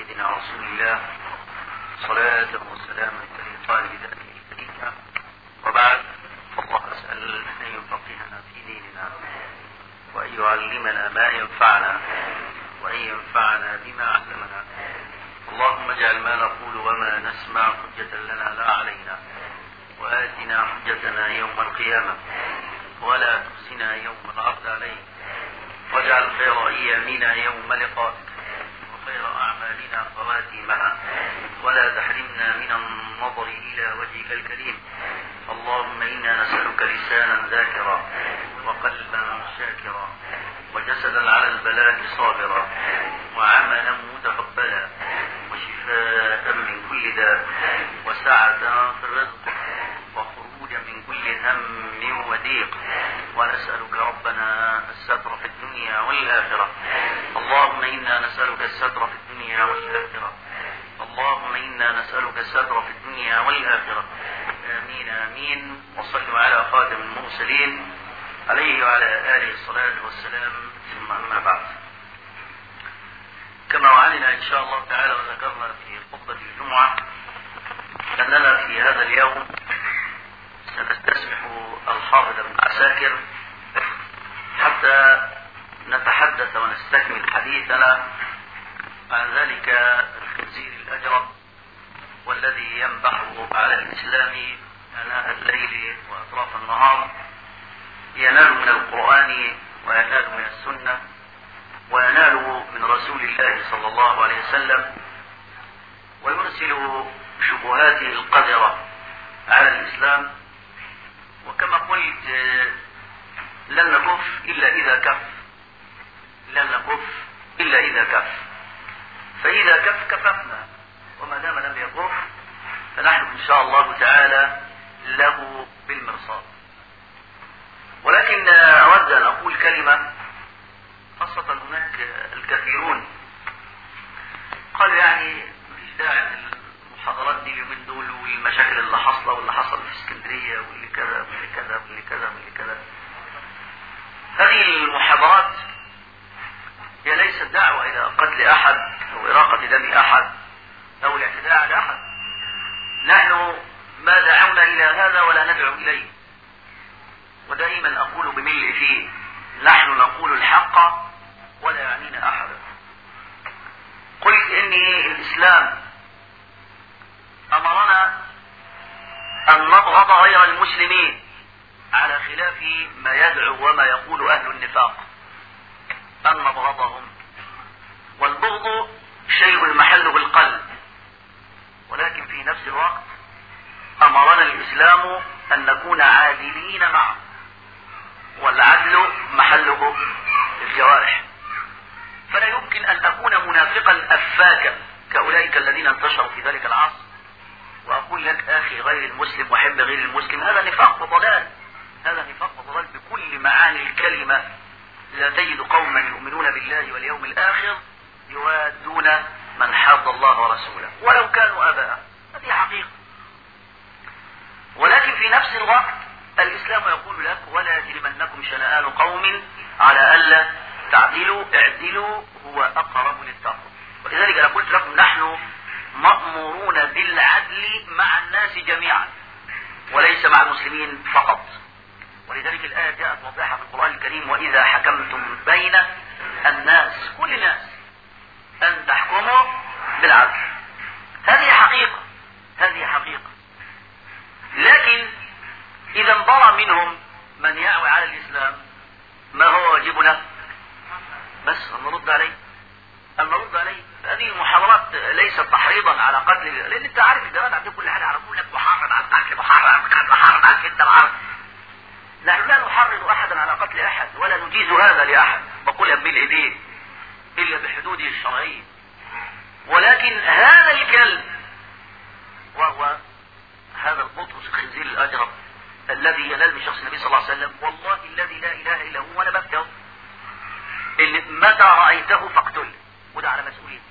سيدنا رسول الله صلاة وسلاما تليقان بذاته الكريمة وبعد فالله أسأل أن يفقهنا في ديننا وأن يعلمنا ما ينفعنا وأن ينفعنا بما علمنا اللهم اجعل ما نقول وما نسمع حجة لنا لا علينا وآتنا حجتنا يوم القيامة ولا تخزنا يوم العرض عليك واجعل خير أيامنا يوم لقائك وخير أعمالنا خواتيمها ولا تحرمنا من النظر إلى وجهك الكريم اللهم إنا نسألك لسانا ذاكرا وقلبا شاكرا وجسدا على البلاء صابرا وعملا متقبلا وشفاء من كل داء وسعة في الرزق وخروجا من كل هم وضيق ونسألك ربنا الستر في الدنيا والآخرة اللهم إنا نسألك الستر في الدنيا والآخرة اللهم إنا نسألك الستر في الدنيا والآخرة آمين آمين وصلوا على خاتم المرسلين عليه وعلى آله الصلاة والسلام ثم أما بعد كما وعدنا إن شاء الله تعالى وذكرنا في خطبة الجمعة أننا في هذا اليوم سنستسمح الحافظ بن عساكر حتى نتحدث ونستكمل حديثنا عن ذلك الخنزير الأجرب والذي ينبح على الإسلام أناء الليل وأطراف النهار ينال من القرآن وينال من السنة وينال من رسول الله صلى الله عليه وسلم ويرسل شبهاته القذرة على الإسلام وكما قلت لن نكف إلا إذا كف لن نكف إلا إذا كف فإذا كف كففنا وما دام لم يكف فنحن إن شاء الله تعالى له بالمرصاد ولكن أود أن أقول كلمة خاصة هناك الكثيرون قالوا يعني مش داعي المحاضرات دي اليومين دول والمشاكل اللي حاصله واللي حصل في اسكندريه واللي كذا واللي كذا واللي كذا واللي كذا هذه المحاضرات هي ليست دعوة إلى قتل أحد أو إراقة دم أحد أو الاعتداء على أحد نحن ما دعونا إلى هذا ولا ندعو إليه ودائما أقول بملء فيه نحن نقول الحق ولا يعنينا أحدا قلت إني الإسلام أمرنا أن نبغض غير المسلمين على خلاف ما يدعو وما يقول أهل النفاق أن نبغضهم والبغض شيء المحل بالقلب ولكن في نفس الوقت أمرنا الإسلام أن نكون عادلين معه والعدل محله الجوارح فلا يمكن أن أكون منافقا أفاكا كأولئك الذين انتشروا في ذلك العصر وأقول لك أخي غير المسلم وحب غير المسلم هذا نفاق وضلال هذا نفاق وضلال بكل معاني الكلمة لا تجد قوما يؤمنون بالله واليوم الآخر يوادون من حاد الله ورسوله ولو كانوا آباء هذه حقيقة ولكن في نفس الوقت الإسلام يقول لك ولا يجرمنكم شنآن قوم على ألا تعدلوا اعدلوا هو أقرب للتقوى ولذلك أنا قلت لكم نحن مأمورون بالعدل مع الناس جميعا وليس مع المسلمين فقط ولذلك الآية جاءت واضحة في القرآن الكريم وإذا حكمتم بين الناس كل الناس أن تحكموا بالعدل هذه حقيقة هذه حقيقة لكن إذا انبرى منهم من يعوي على الإسلام ما هو واجبنا بس أن نرد عليه أن نرد عليه هذه المحاضرات ليست تحريضا على قتل لأن أنت عارف الجماعة عندهم كل حاجة يعرفون لك محرض على القتل محرض على القتل محرض على الفتنة محرض نحن لا نحرض أحدا على قتل أحد ولا نجيز هذا لأحد بقولها بالإيدين إلا بحدوده الشرعية ولكن هذا الكلب وهو هذا البطرس الخنزير الأجرب الذي ينال من شخص النبي صلى الله عليه وسلم والله الذي لا إله إلا هو وأنا بفتح إن متى رأيته فاقتله وده على مسؤوليته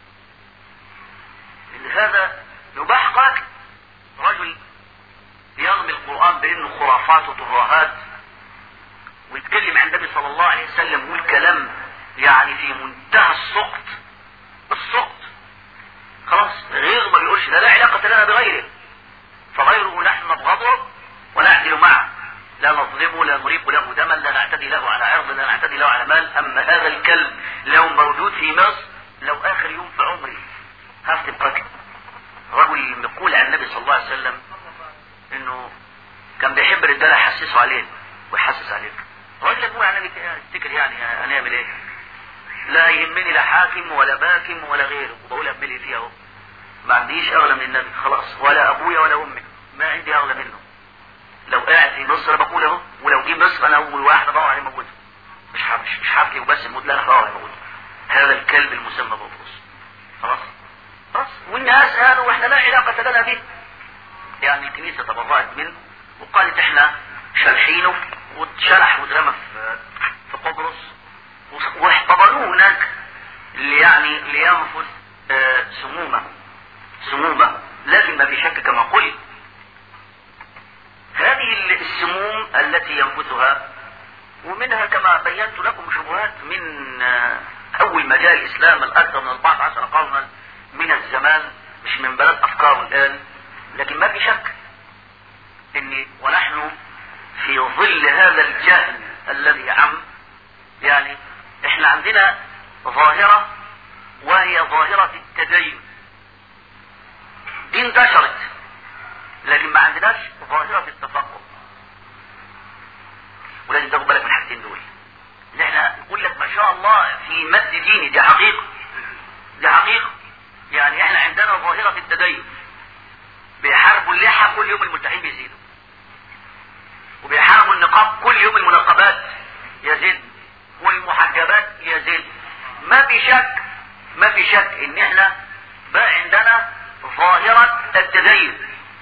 إن هذا يباح قاتل رجل يرمي القرآن بأنه خرافات وترهات ويتكلم عن النبي صلى الله عليه وسلم ويقول كلام يعني في منتهى السقط السقط خلاص غيره ما بيقولش ده لا علاقة لنا بغيره فغيره نحن نبغضه ونعدل معه لا نظلمه لا نريق له دما لا نعتدي له على عرض لا نعتدي له على مال اما هذا الكلب لو موجود في مصر لو اخر يوم في عمري هفتم قتل رجل يقول عن النبي صلى الله عليه وسلم انه كان بيحب الرجاله يحسسوا عليه ويحسس عليك راجل يقول عن النبي افتكر يعني هنعمل ايه لا يهمني لا حاكم ولا باكم ولا غيره وبقول ابلي فيها اهو ما عنديش اغلى من النبي خلاص ولا ابويا ولا امي ما عندي اغلى منه لو قاعد في مصر بقول اهو ولو جه مصر انا اول واحد ادور عليه موجود مش مش مش حافلي وبس الموت لا انا هدور عليه موجود هذا الكلب المسمى بطرس خلاص خلاص والناس قالوا واحنا لا علاقه لنا به يعني الكنيسه تبرأت منه وقالت احنا شالحينه واتشلح واترمى في في قبرص واحتضنوه هناك يعني لينفذ آه سمومه سمومه لكن ما في شك كما قلت هذه السموم التي ينفثها ومنها كما بينت لكم شبهات من آه اول ما جاء الاسلام الاكثر من 14 قرنا من الزمان مش من بلد افكاره الان لكن ما في شك ان ونحن في ظل هذا الجهل الذي عم يعني احنا عندنا ظاهرة وهي ظاهرة التدين دي انتشرت لكن ما عندناش ظاهرة التفقه ولازم تاخد بالك من الحاجتين دول ان احنا نقول لك ما شاء الله في مد ديني دي حقيقة دي حقيقة يعني احنا عندنا ظاهرة التدين بيحاربوا اللحى كل يوم الملتحين بيزيدوا وبيحاربوا النقاب كل يوم المنقبات يزيد والمحجبات يزيد ما في شك ما في شك ان احنا بقى عندنا ظاهرة التدين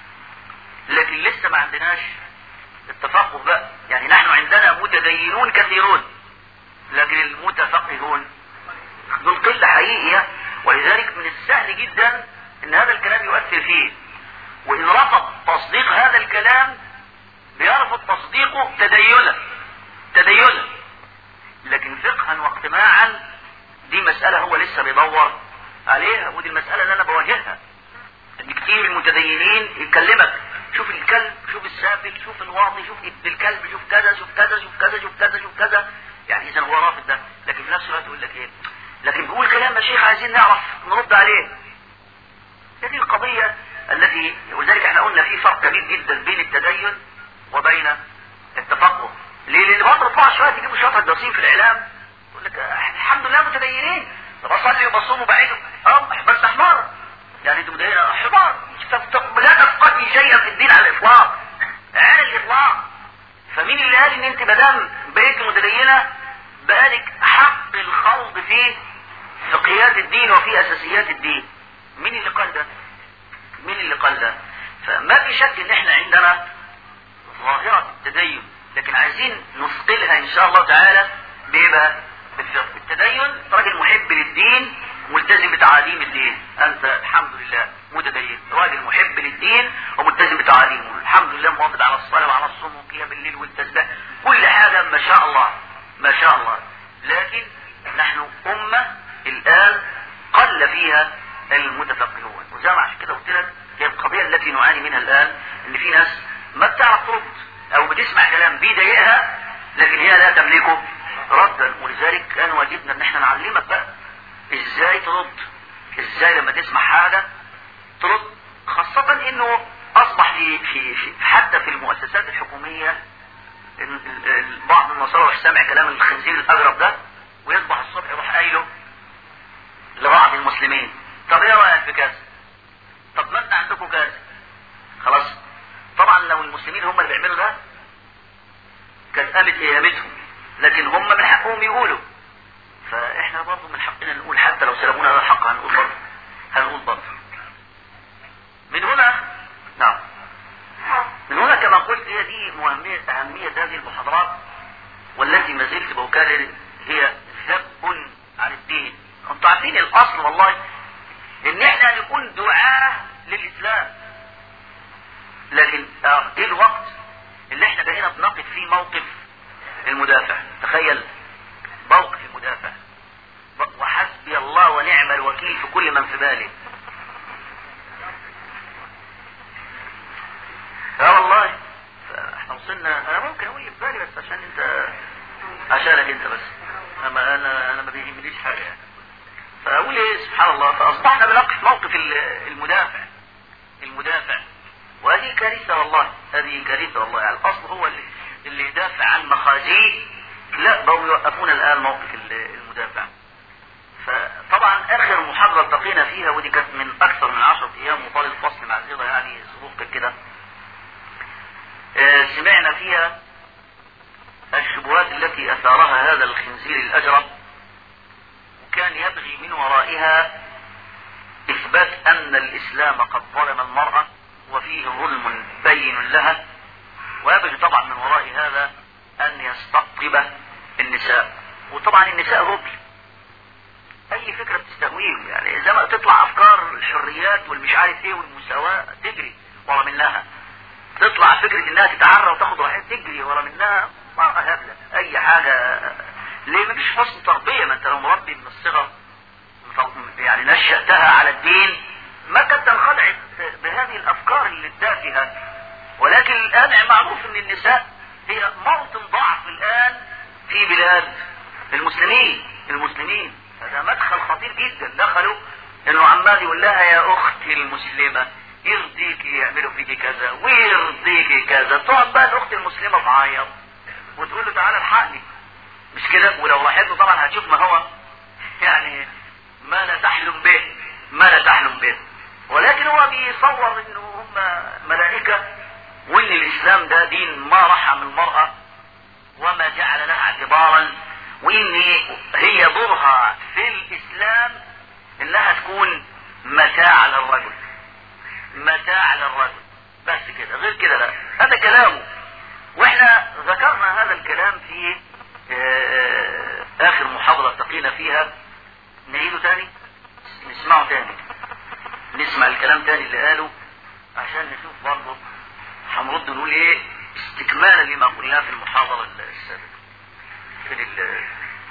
لكن لسه ما عندناش التفقه بقى يعني نحن عندنا متدينون كثيرون لكن المتفقهون دول قلة حقيقية ولذلك من السهل جدا ان هذا الكلام يؤثر فيه وان رفض تصديق هذا الكلام بيرفض تصديقه تدينا تدينا لكن فقها واقتناعا دي مسألة هو لسه بيدور عليها ودي المسألة اللي انا بواجهها ان كتير من المتدينين يكلمك شوف الكلب شوف السافل شوف الواطي شوف ابن الكلب شوف كذا شوف كذا شوف كذا شوف كذا شوف كذا يعني اذا هو رافض ده لكن في نفس الوقت يقول لك ايه لكن بيقول كلام يا شيخ عايزين نعرف نرد عليه هذه القضية التي ولذلك احنا قلنا في فرق كبير جدا بين التدين وبين التفقه ليه لان برضه بيطلعوا شويه تجيبوا شويه هجاصين في الاعلام يقول لك الحمد لله متدينين طب اصلي وبصوم وبعيد اه بس حمار يعني انتوا متدينين حمار لا تفقهي شيئا في الدين على الاطلاق على الاطلاق فمين اللي قال ان انت مدام بقيت متدينه بقالك حق الخوض في فقهيات الدين وفي اساسيات الدين مين اللي قال ده مين اللي قال ده فما في شك ان احنا عندنا ظاهرة التدين لكن عايزين نثقلها ان شاء الله تعالى بيبقى بالفقه التدين راجل محب للدين ملتزم بتعاليم الدين انت الحمد لله متدين راجل محب للدين وملتزم بتعاليمه الحمد لله محافظ على الصلاة وعلى الصوم وقيام الليل والتسبيح كل حاجة ما شاء الله ما شاء الله لكن نحن أمة الآن قل فيها المتفقهون وزي ما عشان كده قلت لك هي القضية التي نعاني منها الآن ان في ناس ما بتعرف ترد او بتسمع كلام بيضايقها لكن هي لا تملكه ردا ولذلك كان واجبنا ان احنا نعلمك بقى ازاي ترد ازاي لما تسمع حاجة ترد خاصة انه اصبح في, في, في حتى في المؤسسات الحكومية بعض النصارى يروح سامع كلام الخنزير الاغرب ده ويصبح الصبح يروح قايله لبعض المسلمين طب ايه رايك في كذا طب ما انت عندكم كذا خلاص طبعا لو المسلمين هم اللي بيعملوا ده كانت قامت قيامتهم لكن هم من حقهم يقولوا فاحنا برضه من حقنا نقول حتى لو سلمونا هذا الحق هنقول برضه هنقول برضه من هنا نعم من هنا كما قلت هي دي مهمية أهمية هذه المحاضرات والتي ما زلت بكرر هي ذب عن الدين انتوا عارفين الاصل والله ان احنا نكون دعاة للاسلام لكن اه ايه الوقت اللي احنا بقينا بنقف فيه موقف المدافع تخيل موقف المدافع وحسبي الله ونعم الوكيل في كل من في باله عشانك انت بس اما انا انا ما بيهمنيش حاجه يعني فاقول ايه سبحان الله فاصبحنا بنقف موقف المدافع المدافع وهذه كارثه والله هذه كارثه والله يعني الاصل هو اللي, اللي يدافع عن مخازيه لا بقوا يوقفون الان موقف المدافع فطبعا اخر محاضره التقينا فيها ودي كانت من اكثر من عشرة ايام وطال الفصل معذره يعني ظروف كده آه سمعنا فيها الشبهات التي اثارها هذا الخنزير الاجرب وكان يبغي من ورائها اثبات ان الاسلام قد ظلم المرأة وفيه ظلم بين لها ويبغي طبعا من وراء هذا ان يستقطب النساء وطبعا النساء غبل اي فكرة بتستهويهم يعني زي ما تطلع افكار الحريات والمش عارف ايه والمساواة تجري ورا منها تطلع فكرة انها تتعرى وتاخد راحتها تجري ورا منها مرة هبلة اي حاجة ليه مفيش حسن تربية ما انت لو مربي من الصغر يعني نشأتها على الدين ما كانت تنخدعت بهذه الافكار اللي التافهة ولكن الان معروف ان النساء هي موطن ضعف الان في بلاد المسلمين المسلمين هذا مدخل خطير جدا دخلوا انه عمال يقول لها يا اختي المسلمة يرضيكي يعملوا فيكي كذا ويرضيكي كذا تقعد بقى الاخت المسلمة تعيط وتقول له تعالى الحقني مش كده ولو راحت له طبعا هتشوف ما هو يعني ما لا تحلم به ما لا تحلم به ولكن هو بيصور انه هم ملائكة وان الاسلام ده دين ما رحم المرأة وما جعل لها اعتبارا وان هي دورها في الاسلام انها تكون متاع للرجل متاع للرجل بس كده غير كده لا هذا كلامه واحنا ذكرنا هذا الكلام في اخر محاضرة التقينا فيها نعيده تاني نسمعه تاني نسمع الكلام تاني اللي قاله عشان نشوف برضه هنرد نقول ايه استكمالا لما قلناه في المحاضرة السابقة فين ال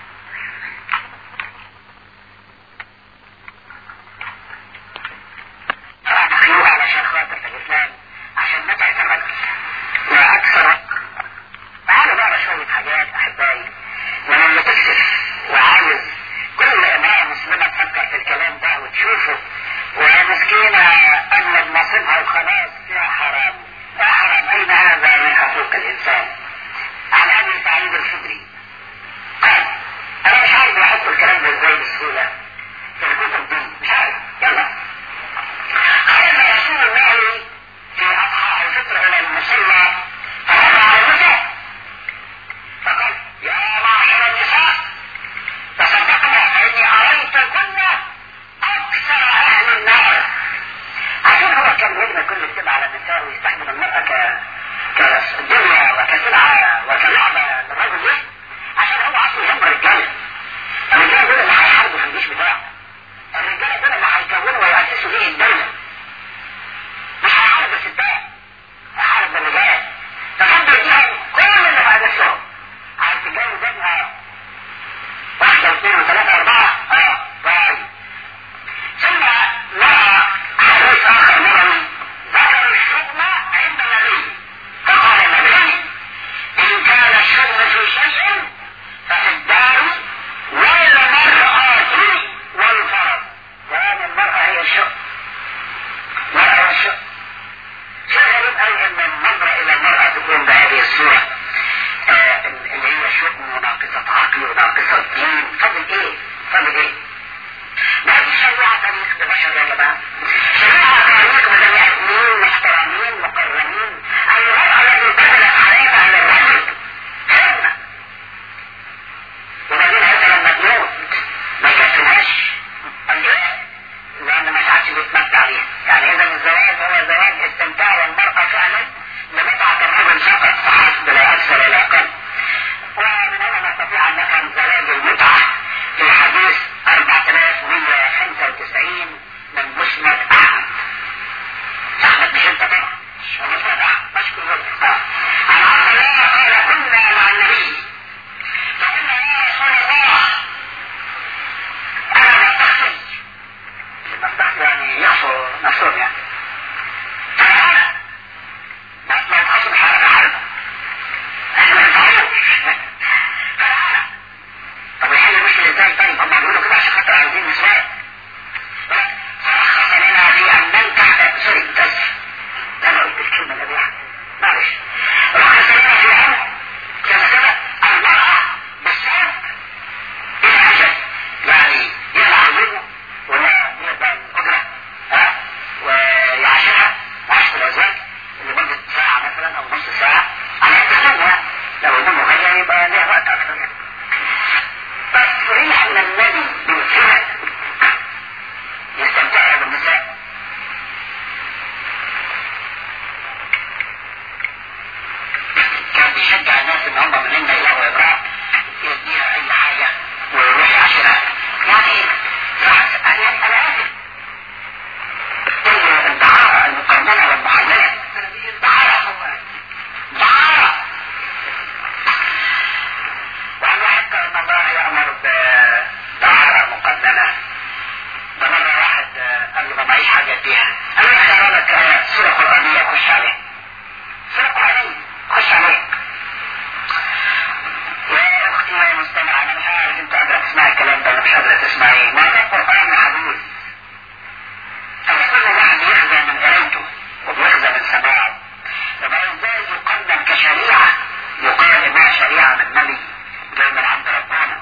علشان خاطر في الاسلام عشان نبعد الرجل واكثر تعالوا بقى شوية حاجات احبائي لما تكتب وعاوز كل امرأة مسلمة تفكر في الكلام ده وتشوفه وهي مسكينة ان نصيبها وخلاص فيها حرام يا حرام اين هذا من حقوق الانسان عن ابي سعيد الخدري قال انا مش عارف احط الكلام ده ازاي بسهولة في الكتب دي مش عارف يلا خرج رسول الله في اضحى الفطر الى المصلى فرفع النساء فقال يا معشر النساء تصدقنا فاني اريتكن اكثر اهل النار عشان هو كان يجمع كل الكلمة على النساء ويستخدم المرأة ك كدنيا وكسلعة وكلعبة للرجل ليه؟ عشان هو اصلا يهم الرجالة الرجالة دول اللي هيحاربوا في الجيش بتاعه الرجالة دول اللي هيكونوا ويأسسوا بيه الدولة مش هيحارب الستات هيحارب الرجال فكان بيديهم كل اللي في نفسهم عايز تتجوز ابنها واحدة واثنين وثلاثة أربعة اه طيب ثم نرى حديث آخر نبوي ذكر الشغل عند النبي فقال النبي إن كان الشغل في شيء ففي الدار والمرأة والفرد وأن المرأة هي الشغل مرأة والشغل شغل أي أن النظرة إلى المرأة تكون بهذه الصورة آه اللي هي شؤم وناقصة عقل وناقصة دين فضل إيه؟ فضل إيه؟ ما في شريعة تاريخ ببشر يا جماعة شريعة تاريخ بني آدمين محترمين مكرمين المرأة التي بدلت عليها على الرجل كلمة وبعدين هذا لما تموت ما يكفيهاش قال ليه؟ لأن ما ساعدش بيتمتع بيها يعني إذا الزواج هو زواج استمتاع المرأة فعلا لمتعة الرجل فقط فحسب لا أكثر ولا أقل ومن هنا نستطيع أن نفهم زواج المتعة في حديث 4195 من مسند أحمد ان النبي بالفعل يستمتع بالنساء كان بيشجع الناس ان هم مننا يلاقوا ابراء يديها اي حاجه ويروح يعشرها يعني انا انا اسف الدعارة المقننة والمحللة دعارة دعارة وأن واحد أن الله يأمر بدعارة مقننة ده مرة واحد قال له ما معيش حاجة اديها قال له احنا لك سورة قرآنية خش عليها سورة قرآنية خش عليها يا أختي يا مستمع أنا مش عارف أنت قادرة تسمعي الكلام ده ولا مش قادرة تسمعيه ما ده قرآن حديث فكل واحد يخزى من قرايته وبيخزى من سماعه يبقى ازاي يقدم كشريعة يقال انها شريعة من نبي جاي من عند ربنا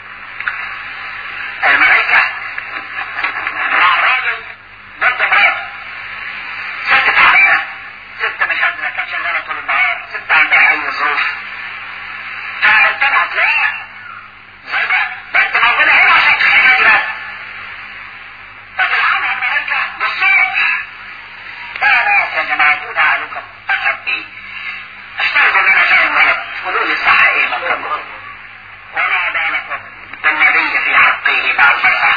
الملائكة مع الراجل ضد مراته سكت عليها ست مش قادرة كانت شغالة طول النهار ست عندها اي ظروف فامتنعت لا زي ده ده انت موجودة هنا عشان تخليها فتلعنها الملائكة بالصبح لا لا يا جماعة دون أهلكم أفهم إيه اشتغلوا لنا شيء غلط قولوا لي الصح إيه من فضلكم وما بالكم بالنبي في حقه مع المرأة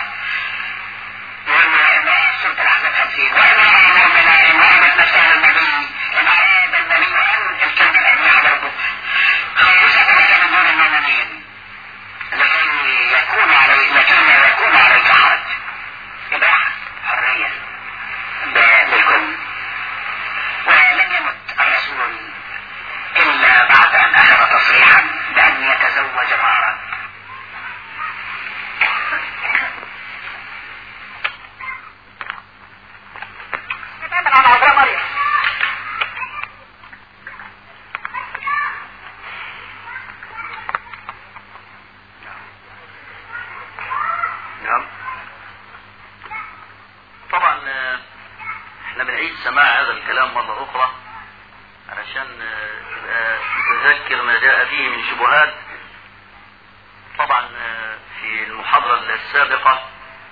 وإن سورة الأحزاب 50 وإن المؤمنة إن وهبت نفسها للنبي إن أراد النبي أن الكلمة الأمنية برضه خالصة لك من دون المؤمنين لكي يكون عليك لكي يكون عليك حرج إباحة حرية للكل ولم يمت الرسول إلا بعد أن أخذ تصريحا بأن يتزوج ما أراد على عذراء مريم نعم طبعا آه، احنا بنعيد سماع هذا الكلام مرة أخرى علشان آه، تبقى نتذكر ما جاء فيه من شبهات طبعا آه، في المحاضرة السابقة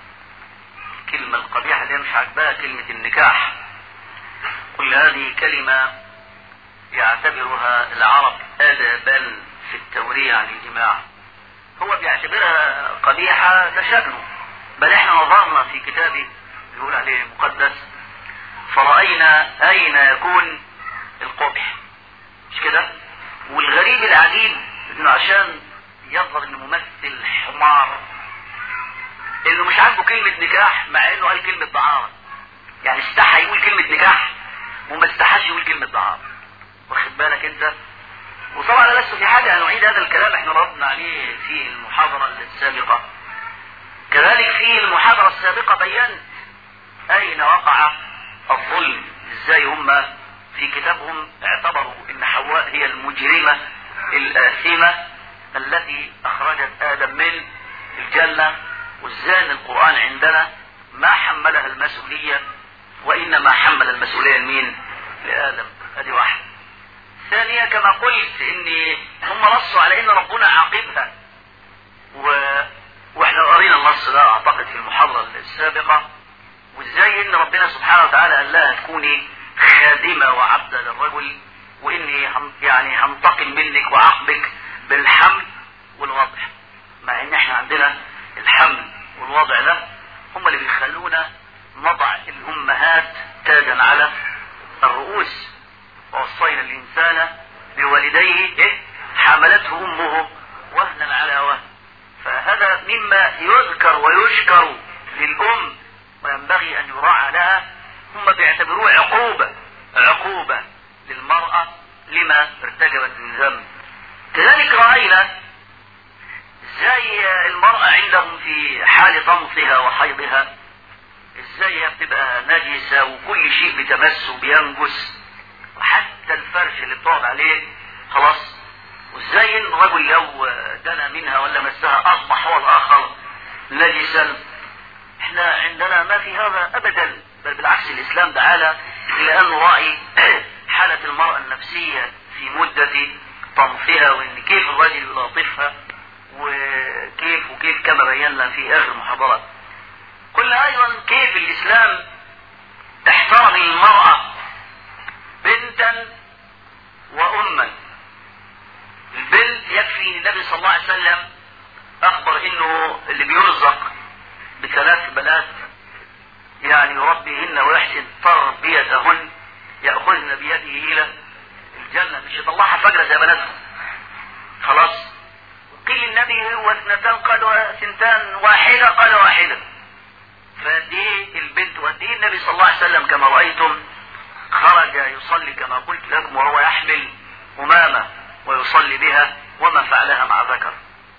الكلمة القبيحة اللي مش عاجباها كلمة النكاح كل هذه كلمة يعتبرها العرب أدبا في التورية عن الجماع هو بيعتبرها قبيحة كشكله بل احنا نظرنا في كتابه بيقول عليه المقدس فرأينا أين يكون القبح مش كده والغريب العجيب انه عشان يظهر انه ممثل حمار انه مش عاجبه كلمة نكاح مع انه قال كلمة دعارة يعني استحى يقول كلمة نكاح وما استحاش يقول كلمة دعارة واخد بالك انت وطبعا لا لست في حاجة ان اعيد هذا الكلام احنا ردنا عليه في المحاضرة السابقة كذلك في المحاضرة السابقة بينت اين وقع الظلم ازاي هم في كتابهم اعتبروا ان حواء هي المجرمة الآثمة التي اخرجت ادم من الجنة وازاي القرآن عندنا ما حملها المسؤولية وانما حمل المسؤولية لمين لآدم ادي واحد ثانيا كما قلت ان هم نصوا على ان ربنا عاقبها و... واحنا قرينا النص ده اعتقد في المحاضرة السابقة وازاي ان ربنا سبحانه وتعالى قال لها تكوني خادمة وعبدة للرجل واني هم يعني هنتقم منك وعاقبك بالحمل والوضع مع ان احنا عندنا الحمل والوضع ده هم اللي بيخلونا نضع الامهات تاجا على الرؤوس ووصينا الانسان بوالديه إيه؟ حملته امه وهنا على وهن فهذا مما يذكر ويشكر للام وينبغي ان يراعى لها هم بيعتبروه عقوبة عقوبة للمرأة لما ارتكبت من ذنب كذلك رأينا ازاي المرأة عندهم في حال طمسها وحيضها ازاي هي بتبقى نجسة وكل شيء بتمسه بينجس وحتى الفرش اللي بتقعد عليه خلاص وازاي ان الرجل لو دنا منها ولا مسها اصبح هو الاخر نجسا احنا عندنا ما في هذا ابدا بل بالعكس الاسلام تعالى الى ان نراعي حالة المرأة النفسية في مدة طمثها وان كيف الرجل يلاطفها وكيف وكيف كما بينا في اخر محاضرات قلنا ايضا كيف الاسلام احترم المرأة بنتا واما البنت يكفي ان النبي صلى الله عليه وسلم اخبر انه اللي بيرزق بثلاث بنات يعني يربيهن ويحسن تربيتهن يأخذن بيده الى الجنة مش يطلعها فجرة زي بناتهم خلاص قيل النبي هو اثنتان قال سنتان واحدة قال واحدة فقد ايه البنت وقد ايه النبي صلى الله عليه وسلم كما رأيتم خرج يصلي كما قلت لكم وهو يحمل أمامة ويصلي بها وما فعلها مع ذكر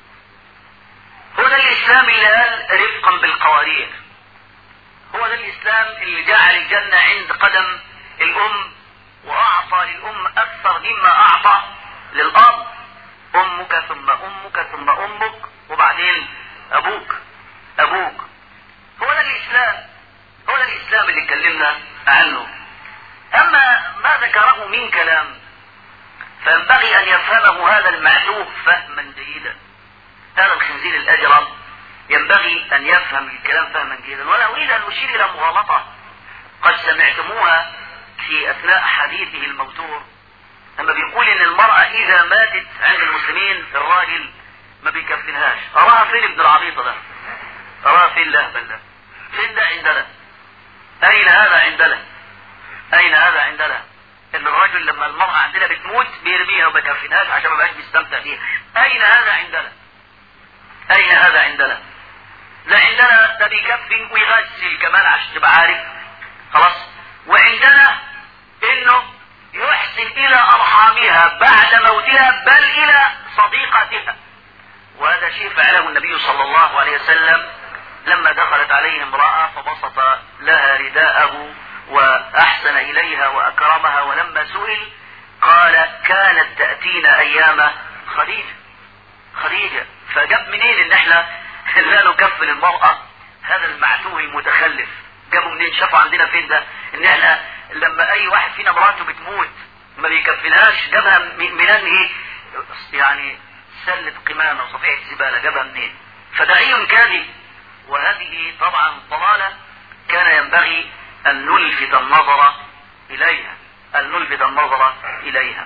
هو ده الإسلام اللي قال رفقا بالقوارير هو ده الإسلام اللي جعل الجنة عند قدم الأم وأعطى للأم أكثر مما أعطى للأب أمك ثم أمك ثم أمك وبعدين أبوك أبوك هو ده الإسلام هو ده الإسلام اللي اتكلمنا عنه أما ما ذكره من كلام فينبغي أن يفهمه هذا المعتوه فهما جيدا هذا الخنزير الأجرم ينبغي أن يفهم الكلام فهما جيدا ولا أريد أن أشير إلى مغالطة قد سمعتموها في أثناء حديثه الموتور لما بيقول إن المرأة إذا ماتت عند المسلمين الراجل ما بيكفنهاش أراها فين ابن العبيطة ده أراها فين الأهبل ده فين ده عندنا أين هذا عندنا أين هذا عندنا ان الرجل لما المرأة عندنا بتموت بيرميها وما بيكفنهاش عشان ما بقاش بيستمتع بيها اين هذا عندنا اين هذا عندنا لا عندنا ده بيكفن ويغسل كمان عشان تبقى عارف خلاص وعندنا انه يحسن الى ارحامها بعد موتها بل الى صديقتها وهذا شيء فعله النبي صلى الله عليه وسلم لما دخلت عليه امرأة فبسط لها رداءه وأحسن إليها وأكرمها ولما سئل قال كانت تأتينا أيام خديجة خديجة فجاب منين إن إحنا لا نكفل المرأة هذا المعتوه المتخلف جابوا منين شافوا عندنا فين ده إن إحنا لما أي واحد فينا مراته بتموت ما بيكفلهاش جابها من أنهي يعني سلة قمامة وصفيحة زبالة جابها منين فدعي كاذب وهذه طبعا ضلالة كان ينبغي أن نلفت النظر إليها أن نلفت النظر إليها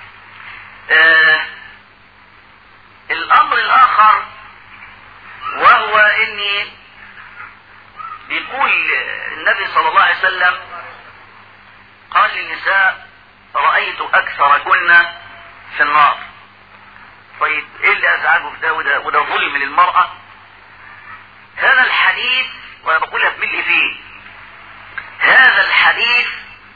آه الأمر الآخر وهو أني بيقول النبي صلى الله عليه وسلم قال للنساء رأيت أكثركن في النار طيب ايه اللي ازعجه في ده وده, وده ظلم للمرأة هذا الحديث وانا بقولها بملء فيه هذا الحديث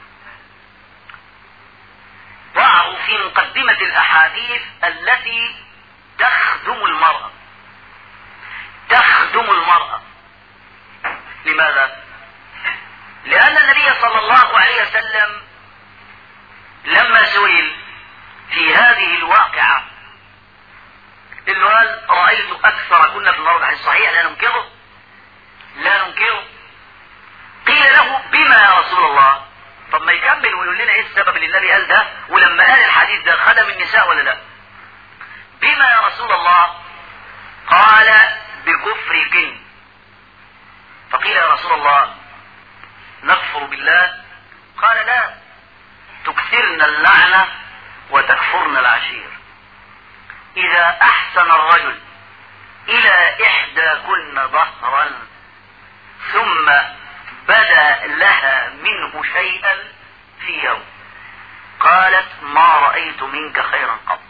ضعه في مقدمة الأحاديث التي تخدم المرأة تخدم المرأة لماذا؟ لأن النبي صلى الله عليه وسلم لما سئل في هذه الواقعة انه قال رأيت أكثر كنا في النار صحيح لا ننكره لا ننكره قيل له بما يا رسول الله طب ما يكمل ويقول لنا ايه السبب اللي النبي قال ده ولما قال الحديث ده خدم النساء ولا لا بما يا رسول الله قال بكفركن فقيل يا رسول الله نكفر بالله قال لا تكثرن اللعنة وتكفرن العشير إذا أحسن الرجل إلى إحداكن ظهرا ثم بدا لها منه شيئا في يوم قالت ما رأيت منك خيرا قط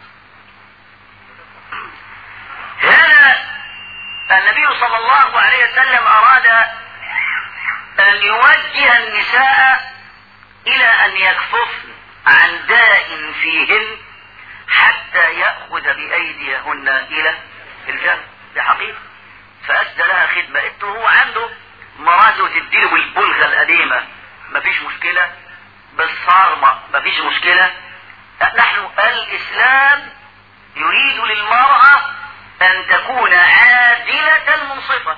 هنا النبي صلى الله عليه وسلم أراد أن يوجه النساء إلى أن يكففن عن داء فيهن حتى يأخذ بأيديهن إلى الجنة دي حقيقة فأسدى لها خدمة انتوا هو عنده مراته تديله بالبلغة القديمة مفيش مشكلة بالصارمة مفيش مشكلة نحن الإسلام يريد للمرأة أن تكون عادلة منصفة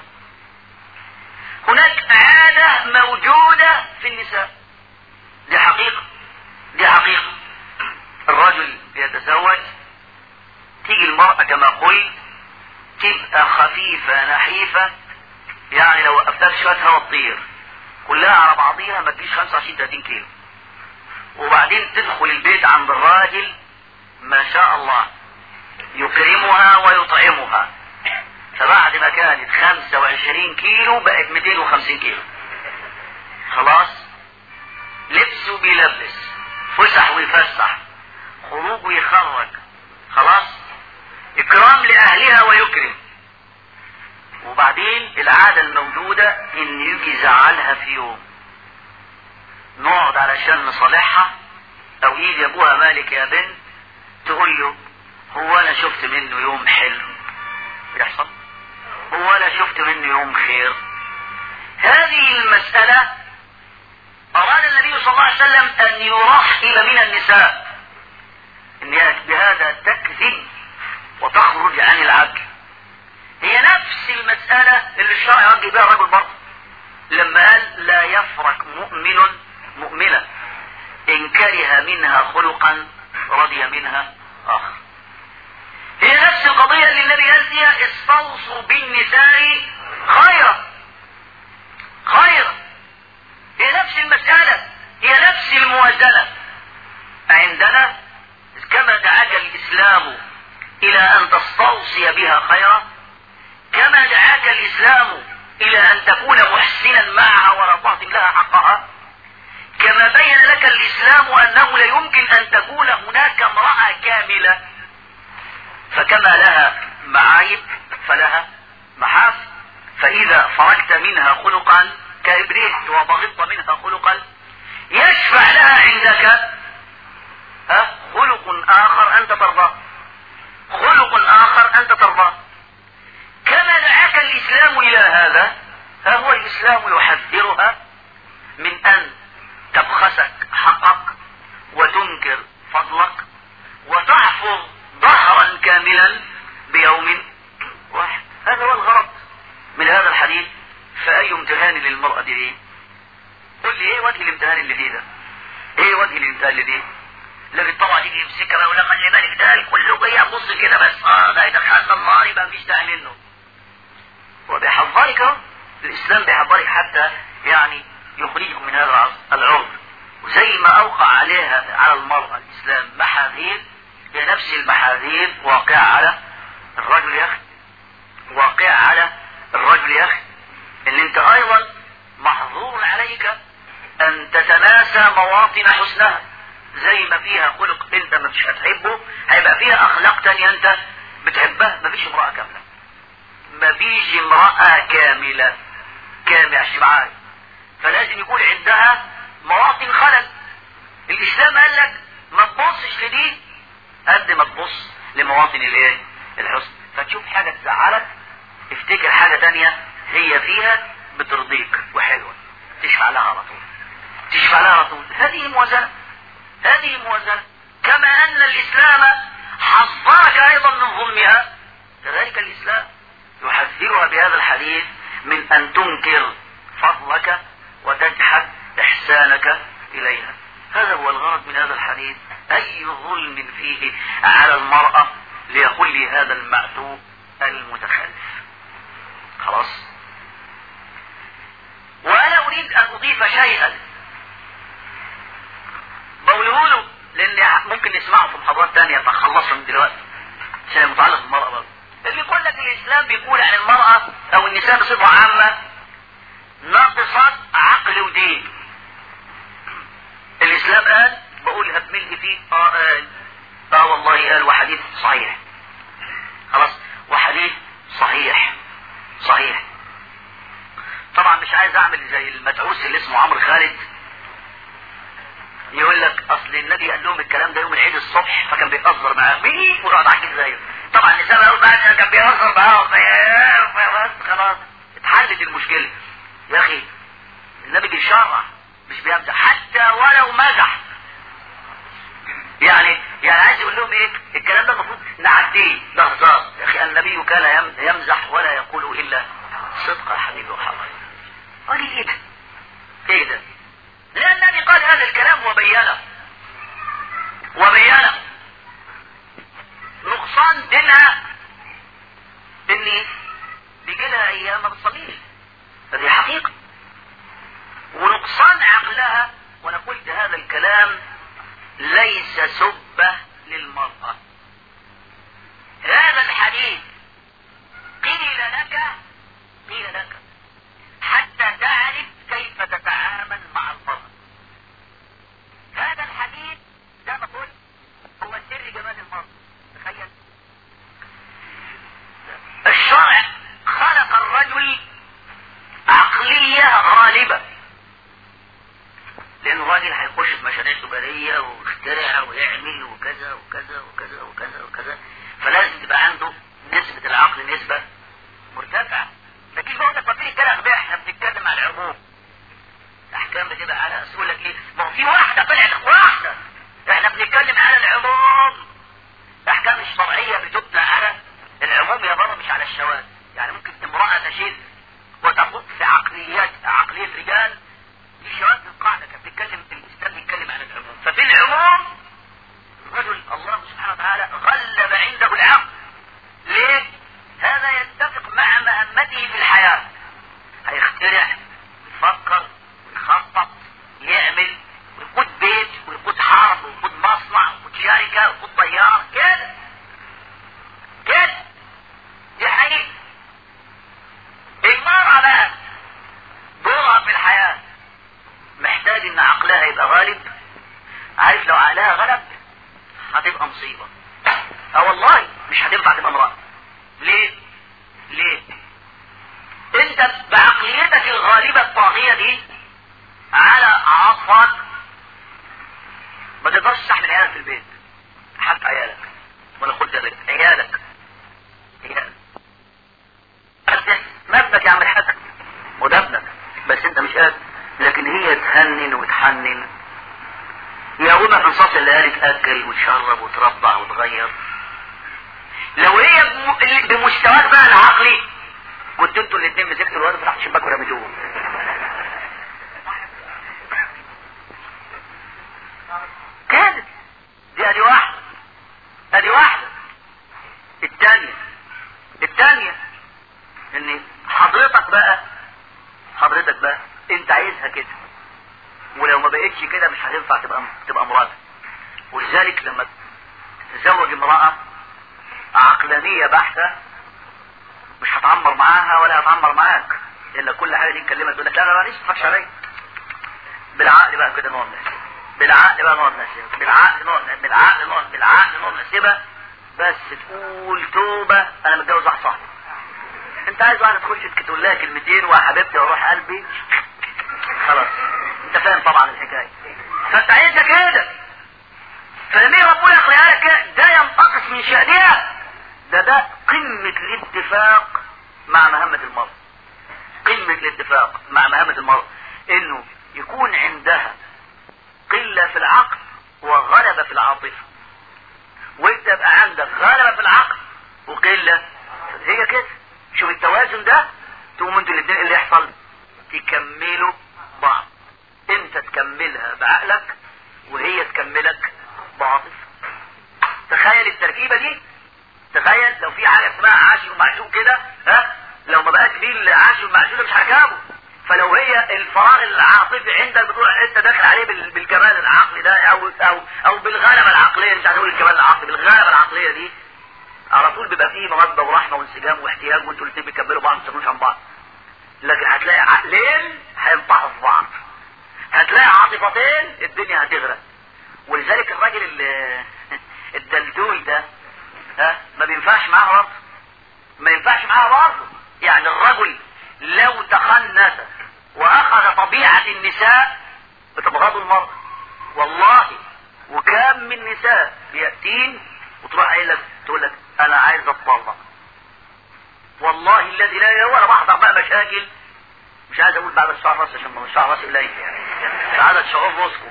هناك عادة موجودة في النساء دي حقيقة دي حقيقة الرجل يتزوج تيجي المرأة كما قلت تبقى خفيفة نحيفة يعني لو وقفتها شوية هوا تطير كلها على بعضيها ما تجيش 25 30 كيلو وبعدين تدخل البيت عند الراجل ما شاء الله يكرمها ويطعمها فبعد ما كانت 25 كيلو بقت 250 كيلو خلاص لبس وبيلبس فسح ويفسح خروج ويخرج خلاص اكرام لاهلها ويكرم وبعدين العادة الموجودة ان يجي يزعلها في يوم نقعد علشان نصالحها او يجي ابوها مالك يا بنت تقول له هو انا شفت منه يوم حلو بيحصل هو انا شفت منه يوم خير هذه المسألة اراد النبي صلى الله عليه وسلم ان يرحب من النساء ان بهذا تكذب وتخرج عن العدل هي نفس المسألة اللي الشرع يوجه بها الرجل برضه لما قال لا يفرق مؤمن مؤمنة إن كره منها خلقا رضي منها آخر هي نفس القضية اللي النبي قال فيها استوصوا بالنساء خيرا خيرا هي نفس المسألة هي نفس الموازنة عندنا كما دعاك الإسلام إلى أن تستوصي بها خيرا كما دعاك الإسلام إلى أن تكون محسنا معها ولا تعطي لها حقها كما بين لك الإسلام أنه لا يمكن أن تكون هناك امرأة كاملة فكما لها معايب فلها محاسن فإذا فرجت منها خلقا كإبريت وبغضت منها خلقا يشفع لها عندك ها خلق آخر أنت ترضاه خلق آخر أنت ترضاه كما دعاك الإسلام إلى هذا ها هو الإسلام يحذرها من أن تبخسك حقك وتنكر فضلك وتحفظ ظهرا كاملا بيوم واحد هذا هو الغرض من هذا الحديث فأي امتهان للمرأة دي قل لي ايه وجه الامتهان اللي فيه ده ايه وجه الامتهان اللي فيه لكن طبعا يجي يمسكها بقى ولا خلي بالك ده كله جاي بص كده بس اه ده يدخلنا النار يبقى مفيش داعي منه هو بيحذرك اهو الاسلام بيحذرك حتى يعني يخرجكم من هذا العرض وزي ما اوقع عليها على المرأة الاسلام محاذير هي نفس المحاذير واقعة على الرجل يا اخي واقعة على الرجل يا اخي ان انت ايضا محظور عليك ان تتناسى مواطن حسنها زي ما فيها خلق انت ما مش هتحبه هيبقى فيها اخلاق تانية انت بتحبها مفيش امرأة كاملة مفيش امرأة كاملة كاملة عشان معايا فلازم يكون عندها مواطن خلل الاسلام قال لك ما تبصش لدي قد ما تبص لمواطن الايه الحسن فتشوف حاجة تزعلك افتكر حاجة تانية هي فيها بترضيك وحلوة تشفع لها على طول تشفع لها على طول هذه موازنة هذه موازنة كما ان الاسلام حذرك ايضا من ظلمها كذلك الاسلام يحذرها بهذا الحديث من ان تنكر فضلك وتجحد احسانك اليها هذا هو الغرض من هذا الحديث اي ظلم فيه على المرأة ليقل هذا المعتوب المتخلف خلاص وانا اريد ان اضيف شيئا بقوله له لان ممكن نسمعه في محاضرات تانية فخلصها من دلوقتي عشان متعلق بالمرأة برضه اللي يقول لك الاسلام بيقول عن المرأة او النساء بصفة عامة ناقصات عقل ودين الاسلام قال بقول هتمل فيه اه قال اه والله قال وحديث صحيح خلاص وحديث صحيح صحيح طبعا مش عايز اعمل زي المدعوس اللي اسمه عمرو خالد يقول لك اصل النبي قال لهم الكلام ده يوم العيد الصبح فكان بيهزر معاهم مين ويقعد عاكس زيه طبعا النساء بقى بقى كان بيهزر معاهم بس خلاص اتحلت المشكله يا اخي النبي بيشرع مش بيمزح حتى ولو مزح يعني يعني عايز يقول لهم ايه الكلام ده المفروض نعديه ده هزار يا اخي النبي كان يمزح ولا يقول الا صدق يا حبيبي وحقا قال ايه ده ايه ده لان النبي قال هذا الكلام وبينه وبينه نقصان دينها ان ان بيجي لها ايام ما بتصليش هذه حقيقة ونقصان عقلها وانا قلت هذا الكلام ليس سبة للمرأة هذا الحديث قيل لك قيل لك حتى تعرف كيف تتعامل مع المرأة هذا الحديث زي ما قلت هو سر جمال المرأة تخيل الشرع خلق الرجل عقلية غالبة لأن الراجل هيخش في مشاريع تجارية ويخترع ويعمل وكذا وكذا وكذا وكذا وكذا فلازم تبقى عنده نسبة العقل نسبة مرتفعة لكن بقول لك ما في كلام بقى احنا بنتكلم عن العموم الاحكام بتبقى على اقول لك ايه ما هو في واحدة طلعت واحدة احنا بنتكلم على العموم الاحكام الشرعية بتبنى على العموم يا بابا مش على الشواذ يعني ممكن امرأة تشذ وتخوض في عقليات عقلية رجال دي شواذ القاعدة كانت بتتكلم الاسلام بيتكلم عن العموم ففي العموم الرجل الله سبحانه وتعالى غلب عنده العقل ليه؟ هذا يتفق مع مهمته في الحياة هيخترع ويفكر ويخطط يعمل ويقود بيت ويقود حرب ويقود مصنع ويقود شركة ويقود طيارة كده كده دي حقيقة المرأة بقى دورها في الحياة محتاج ان عقلها يبقى غالب عارف لو عقلها غلب هتبقى مصيبة اه والله مش هتنفع تبقى امرأة ليه ليه انت بعقليتك الغالبة الطاغية دي على عصفك ما تقدرش تستحمل عيالك في البيت حتى عيالك ولا خد بالك عيالك عيالك بس ما ابنك يا عم الحسن وده ابنك بس انت مش قادر لكن هي تهنن وتحنن يا أول ما في نصاص الليالي تأكل وتشرب وتربع وتغير لو هي بم- بمستواك بقى العقلي كنت انتوا الاثنين مسكتوا الواد فتحت الشباك ورميتوه كانت دي ادي واحدة ادي واحدة الثانية الثانية ان حضرتك بقى حضرتك بقى انت عايزها كده ولو ما بقتش كده مش هتنفع تبقى تبقى مراتك ولذلك لما تتزوج امرأة عقلانية بحتة مش هتعمر معاها ولا هتعمر معاك الا كل حاجة دي نكلمها تقول لك لا لا لا ليش تفكش عليا بالعقل بقى كده نقعد نحسب بالعقل بقى نقعد نحسب بالعقل نقعد بالعقل نقعد بالعقل نقعد نحسبها بس تقول توبة انا متجوز واحد صاحبي انت عايز واحدة تخش تقول لها كلمتين وحبيبتي واروح قلبي خلاص انت فاهم طبعا الحكاية فانت عايزها كده فلما ربنا يخلقها لك كده ده ينتقص من شأنها ده ده قمة الاتفاق مع مهمة المرء قمة الاتفاق مع مهمة المرء انه يكون عندها قلة في العقل وغلبة في العاطفة وانت يبقى عندك غلبة في العقل وقلة هي كده شوف التوازن ده تقوم انتوا الاثنين اللي يحصل تكملوا بعض انت تكملها بعقلك وهي تكملك بعاطفة تخيل التركيبة دي تخيل لو في حاجة اسمها عاشق ومعشوق كده ها لو ما بقاش فيه العاشق والمعشوق ده مش هركبه فلو هي الفراغ العاطفي عندك بتروح انت داخل عليه بال- بالكمال العقلي ده او او او بالغلبه العقليه مش هنقول الكمال العقلي بالغلبه العقليه دي على طول بيبقى فيه موده ورحمه وانسجام واحتياج وانتوا الاثنين بتكملوا بعض ما تستغنوش عن بعض لكن هتلاقي عقلين هينطحوا في بعض هتلاقي عاطفتين الدنيا هتغرق ولذلك الراجل ال- الدلدول ده ها ما بينفعش معاه برضه ما ينفعش معاه برضه يعني الرجل لو تخنث واخذ طبيعة النساء بتبغض المرأة والله وكم من نساء بيأتين وتروح قايل لك تقول لك انا عايز اتطلق والله الذي لا اله ولا بحضر بقى مشاكل مش عايز اقول بعد الشعر راس عشان ما الشعر راس قليل يعني عدد شعور راسكم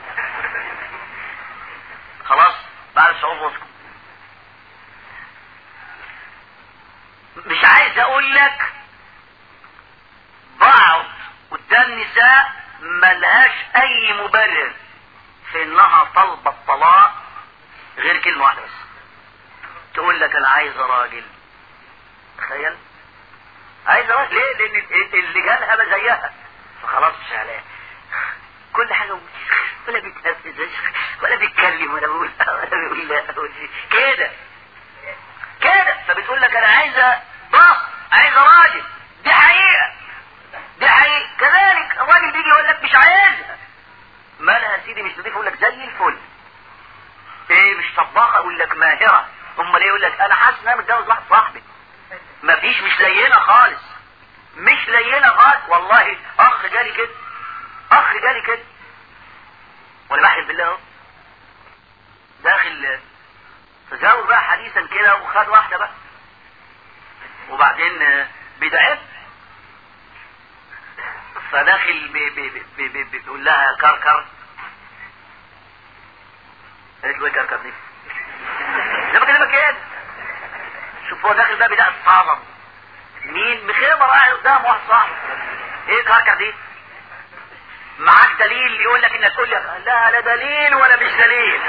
خلاص بعد الشعور راسكم مش عايز اقول لك بعض قدام نساء ملهاش اي مبرر في انها طلب الطلاق غير كلمة واحدة بس تقول لك انا عايز راجل تخيل ليه لان اللي جالها ما زيها فخلاص مش عليها كل حاجه ولا بيتنفس ولا بيتكلم ولا بيقول ولا بيقول لا كده كده فبتقول لك انا عايزه ضغط عايزه راجل دي حقيقه دي حقيقه كذلك الراجل بيجي يقول لك مش عايزها مالها يا سيدي مش نضيف يقول لك زي الفل ايه مش طباخه اقول لك ماهره امال ايه يقول لك انا حاسس ان انا متجوز واحد صاحبي مفيش مش زينا خالص مش زينا خالص والله اخ جالي كده اخ جالي كده وانا بحلف بالله اهو داخل تزوج بقى حديثا كده وخد واحده بقى وبعدين بدعت فداخل بي بي بي بي بي بيقول لها كركر قالت له ايه كركر دي؟ زي ما بكلمك كده شوف هو داخل بقى بدأ الصعبة مين مخيمة راعي قدام واحد صاحبه ايه كركر دي؟ معاك دليل يقول لك انك تقول لك لا لا دليل ولا مش دليل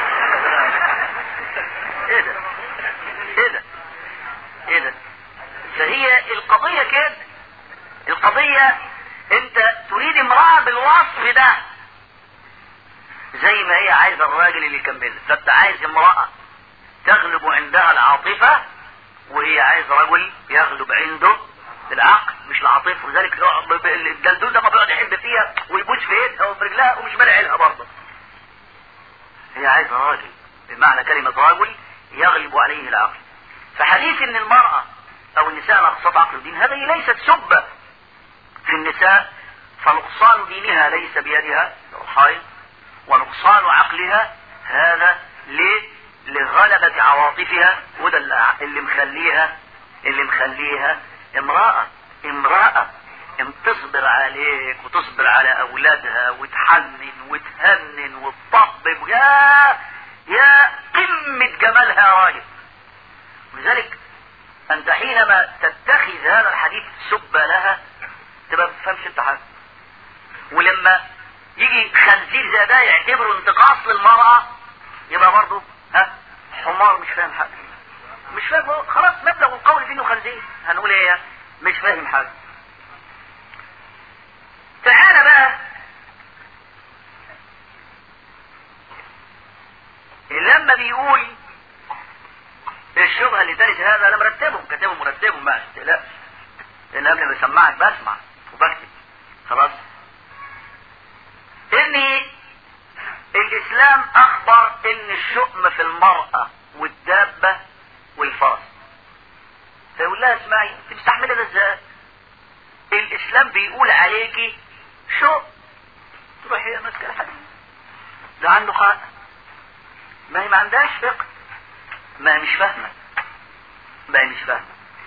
ايه ده ايه ده ايه ده فهي القضية كده القضية انت تريد امرأة بالوصف ده زي ما هي عايزة الراجل اللي يكملها فانت عايز امرأة تغلب عندها العاطفة وهي عايز رجل يغلب عنده العقل مش العاطفة ولذلك الدلدول ده ما بيقعد يحب فيها ويبوس في ايدها وفي رجلها ومش بلع لها برضه هي عايزة راجل بمعنى كلمة رجل يغلب عليه العقل فحديث ان المرأة او النساء ناقصات عقل ودين هذه ليست سبة في النساء فنقصان دينها ليس بيدها الحائض ونقصان عقلها هذا ليه لغلبة عواطفها وده اللي مخليها اللي مخليها امرأة امرأة ان تصبر عليك وتصبر على اولادها وتحنن وتهنن وتطبب يا يا قمة جمالها يا راجل ولذلك انت حينما تتخذ هذا الحديث سب لها تبقى ما تفهمش انت حاجه ولما يجي خنزير زي ده يعتبره انتقاص للمرأة يبقى برضه ها حمار مش فاهم حاجة مش فاهم خلاص مبلغ القول فيه انه خنزير هنقول ايه مش فاهم حاجة تعالى بقى لما بيقول الشبهة اللي تالت هذا انا مرتبهم كاتبهم مرتبهم ما لا لان قبل ما اسمعك بسمع وبكتب خلاص ان الاسلام اخبر ان الشؤم في المرأة والدابة والفرس فيقول لها اسمعي انت مستحملة ده ازاي الاسلام بيقول عليكي شؤم تروح هي ماسكة الحديد ده عنده حق ما هي ما عندهاش فقه ما هي مش فاهمة ما هي مش فاهمة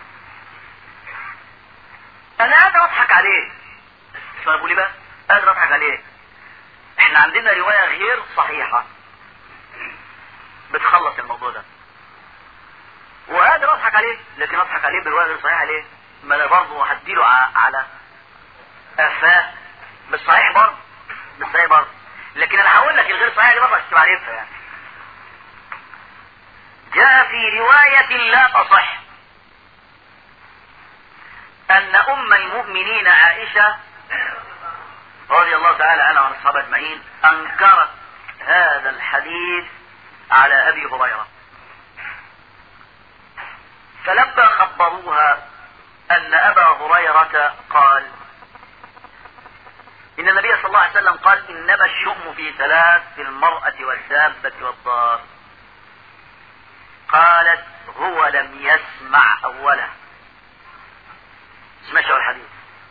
انا قادر اضحك عليه مش بقول ايه بقى قادر اضحك عليه احنا عندنا رواية غير صحيحة بتخلص الموضوع ده وقادر اضحك عليه لكن اضحك عليه بالرواية غير صحيحة ليه ما انا برضه هديله على قفاه بالصحيح برضه بالصحيح برضه لكن انا هقول لك الغير صحيحة دي برضه عشان تبقى عارفها يعني جاء في رواية لا تصح أن أم المؤمنين عائشة رضي الله تعالى عنها وعن الصحابة أجمعين أنكرت هذا الحديث على أبي هريرة فلما خبروها أن أبا هريرة قال إن النبي صلى الله عليه وسلم قال إنما الشؤم في ثلاث في المرأة والدابة والضار قالت هو لم يسمع أوله سمعش الحديث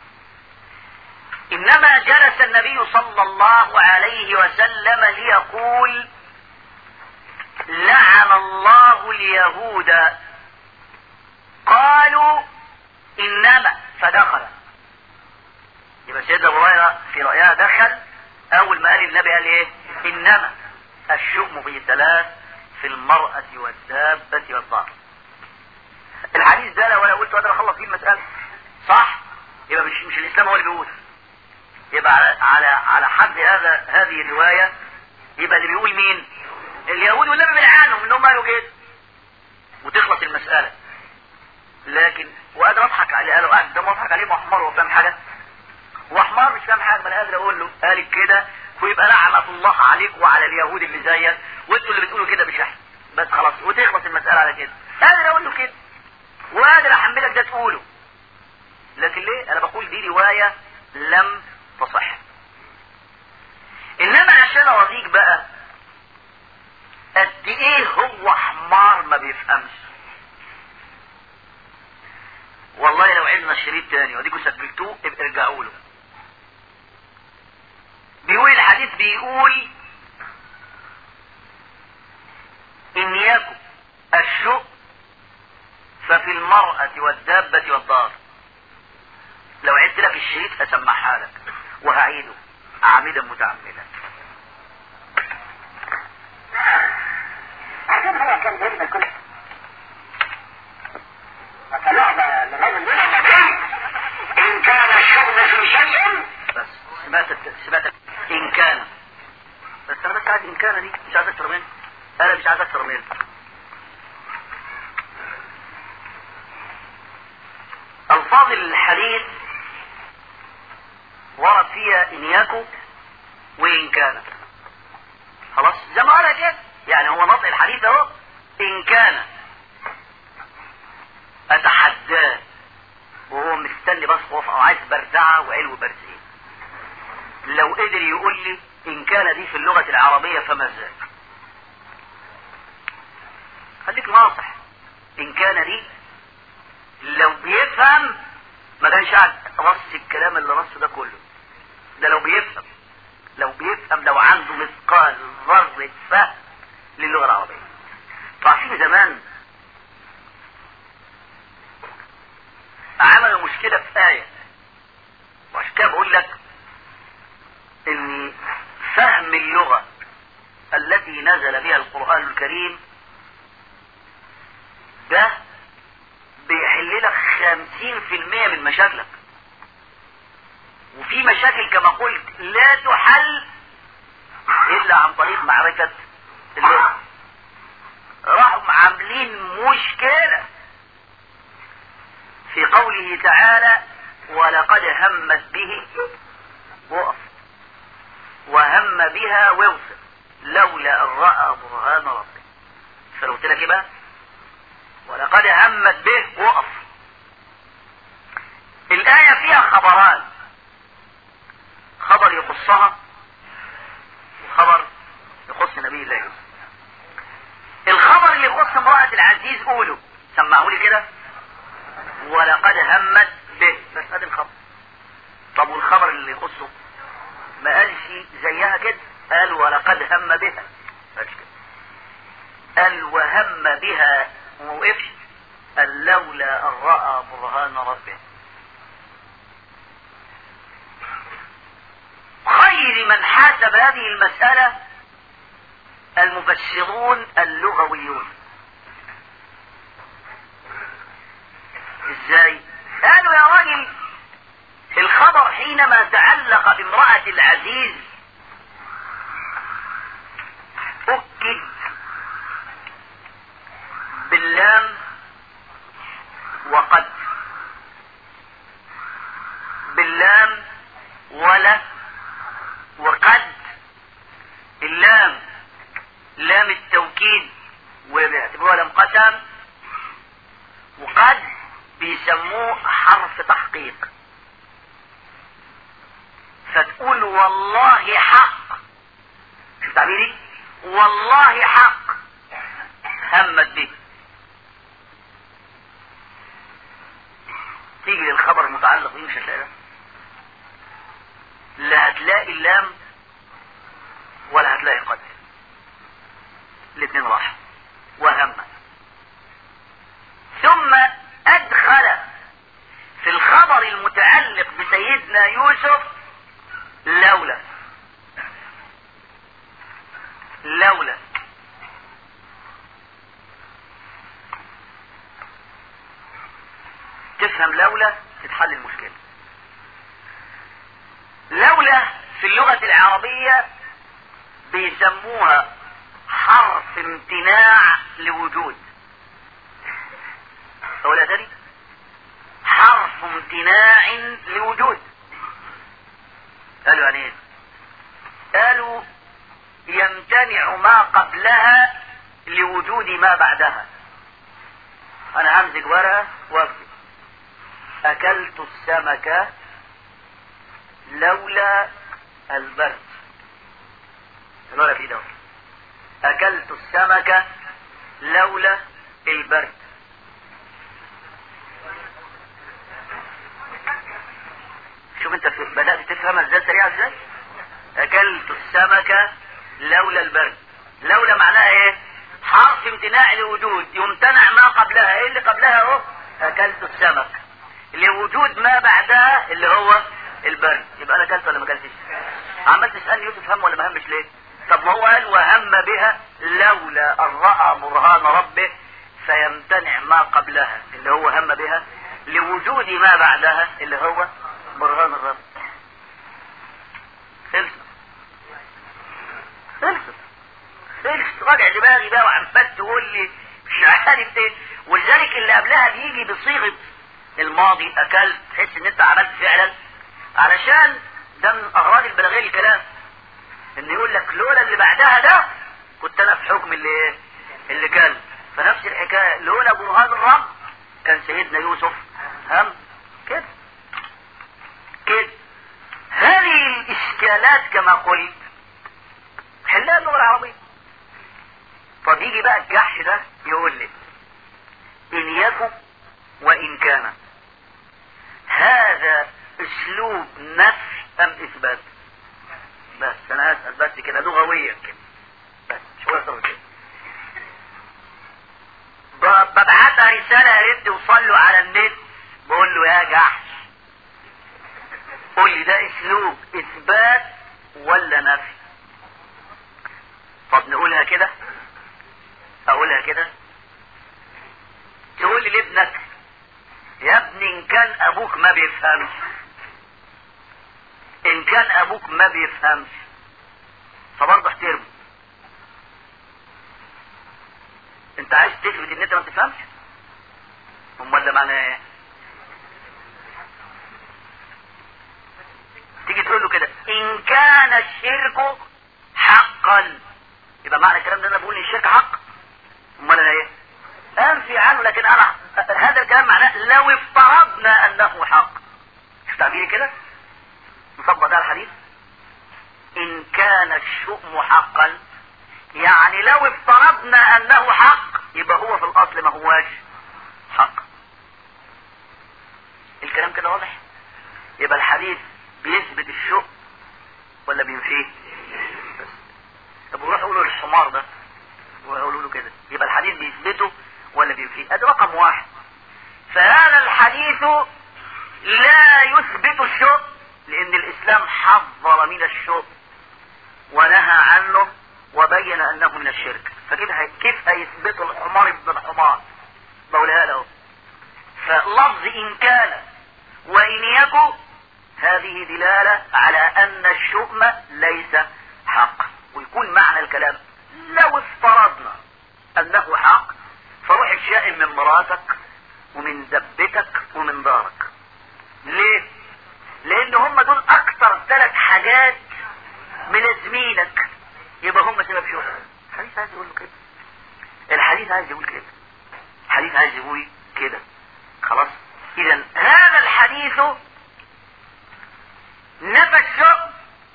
إنما جلس النبي صلى الله عليه وسلم ليقول لعن الله اليهود قالوا إنما فدخل يبقى سيدنا أبو هريرة في رأيها دخل أول ما قال النبي قال إيه؟ إنما الشؤم في ثلاث في المرأة والدابة والضار الحديث ده لو انا قلت اقدر اخلص فيه المسألة صح يبقى مش مش الاسلام هو اللي بيقول يبقى على على على حد هذا هذه الرواية يبقى اللي بيقول مين اليهود والنبي بيلعنهم ان هم قالوا كده وتخلص المسألة لكن وقادر اضحك عليه قالوا قاعد ده اضحك عليه ما هو حمار هو فاهم حاجه هو حمار مش فاهم حاجه ما انا قادر اقول له قال كده ويبقى لعنه الله عليك وعلى اليهود اللي زيك وانتوا اللي بتقولوا كده مش احنا بس خلاص وتخلص المساله على كده قادر اقول له كده وقادر احملك ده تقوله لكن ليه انا بقول دي روايه لم تصح انما عشان اوريك بقى قد ايه هو حمار ما بيفهمش والله لو عندنا شريط تاني وديكوا سجلتوه ابقى ارجعوا له بيقول الحديث بيقول ان يكن الشؤ ففي المرأة والدابة والدار لو عدت لك الشريط هسمعها لك وهعيده عامدا متعمدا عشان هو كان بيرمي كل فلعبة للرجل من النبي إن كان الشغل في شيء بس سمعت الت- سمعت الت- ان كان بس انا بس عايز ان كان دي مش عايز اكتر منها انا مش عايز اكتر منها الفاظ الحديث ورد فيها ان يكن وان كان خلاص زي ما قال كده يعني هو نطق الحديث اهو ان كان اتحداه وهو مستني بس خوف او عايز بردعه وعلو برزين لو قدر يقول لي ان كان دي في اللغة العربية فما زال خليك ناصح ان كان دي لو بيفهم ما كانش قاعد رص الكلام اللي رصه ده كله ده لو بيفهم لو بيفهم لو عنده مثقال ذرة فهم للغة العربية عارفين زمان عملوا مشكلة في آية وعشان كده بقول لك ان فهم اللغة التي نزل بها القرآن الكريم ده بيحل لك خمسين في المية من مشاكلك وفي مشاكل كما قلت لا تحل الا عن طريق معرفة اللغة راحوا عاملين مشكلة في قوله تعالى ولقد همت به وقف وهم بها ووصل لولا ان راى برهان ربه فقلت لك ايه بقى ولقد همت به وقف الآية فيها خبران خبر يخصها وخبر يخص نبي الله يوسف الخبر اللي يخص امرأة العزيز قوله سمعوا لي كده ولقد همت به بس ادي الخبر طب والخبر اللي يخصه ما قالش زيها كده قال ولقد هم بها قالش كده قال وهم بها وما وقفش قال لولا ان راى برهان ربه خير من حاسب هذه المسألة المفسرون اللغويون ازاي قالوا يا راجل الخبر حينما تعلق بامرأة العزيز أكد باللام وقد باللام ولا وقد اللام لام التوكيد وبيعتبروها لام قسم وقد بيسموه حرف تحقيق فتقول والله حق شوف تعبيري والله حق همت به تيجي للخبر المتعلق بيه مش هتلاقي ده لا هتلاقي اللام ولا هتلاقي قد الاثنين راح وهم ثم ادخل في الخبر المتعلق بسيدنا يوسف لولا لولا تفهم لولا تتحل المشكلة لولا في اللغة العربية بيسموها حرف امتناع لوجود أولا تاني امتناع لوجود قالوا يعني ايه قالوا يمتنع ما قبلها لوجود ما بعدها انا همزج ورقة واكتب اكلت السمك لولا البرد الورقة في ده اكلت السمك لولا البرد شوف انت بدأت تفهمها ازاي سريعة ازاي اكلت السمك لولا البرد لولا معناها ايه حرف امتناع لوجود يمتنع ما قبلها ايه اللي قبلها اهو اكلت السمك لوجود ما بعدها اللي هو البرد يبقى انا اكلت ولا ما اكلتش عمال تسالني يوسف هم ولا ما همش ليه طب ما هو قال وهم بها لولا ان راى برهان ربه فيمتنع ما قبلها اللي هو هم بها لوجود ما بعدها اللي هو برهان الرب خلصت خلصت خلصت راجع دماغي بقى وعمال تقول لي مش عارف ايه ولذلك اللي قبلها بيجي بصيغه الماضي اكلت تحس ان انت عملت فعلا علشان ده من اغراض البلاغيه الكلام ان يقول لك لولا اللي بعدها ده كنت انا في حكم اللي ايه اللي كان فنفس الحكايه لولا برهان الرب كان سيدنا يوسف هم كده كده هذه الاشكالات كما قلت حلها اللغه العربيه طب يجي بقى الجحش ده يقول لي ان يكن وان كان هذا اسلوب نفي ام اثبات بس انا هسال بس كده لغويا كده بس شويه صغير كده ببعتها رساله يا ريت توصل له على النت بقول له يا جحش قول لي ده اسلوب اثبات ولا نفي طب نقولها كده اقولها كده تقول لي لابنك يا ابني ان كان ابوك ما بيفهمش ان كان ابوك ما بيفهمش فبرضه احترمه انت عايز تثبت ان انت ما بتفهمش امال ده معناه ايه تيجي تقول له كده ان كان الشرك حقا يبقى معنى الكلام ده انا بقول ان الشرك حق امال انا ايه انفي عنه لكن انا هذا الكلام معناه لو افترضنا انه حق شوف تعبيري كده نطبق ده الحديث ان كان الشؤم حقا يعني لو افترضنا انه حق يبقى هو في الاصل ما هواش حق الكلام كده واضح يبقى الحديث بيثبت الشؤم ولا بينفيه بس طب وروح قولوا للحمار ده ويقولوا له كده يبقى الحديث بيثبته ولا بينفيه ادي رقم واحد فهذا الحديث لا يثبت الشؤم لان الاسلام حذر من الشؤم ونهى عنه وبين انه من الشرك فكيف كيف هيثبت الحمار ابن الحمار بقولها له فلفظ ان كان وان يكن هذه دلالة على ان الشؤم ليس حق ويكون معنى الكلام لو افترضنا انه حق فروح الشائم من مراتك ومن دبتك ومن دارك ليه لان هم دول اكتر ثلاث حاجات ملازمينك يبقى هم سبب شغل الحديث عايز يقول كده الحديث عايز يقول كده الحديث عايز يقول كده خلاص اذا هذا الحديث نفى الشغل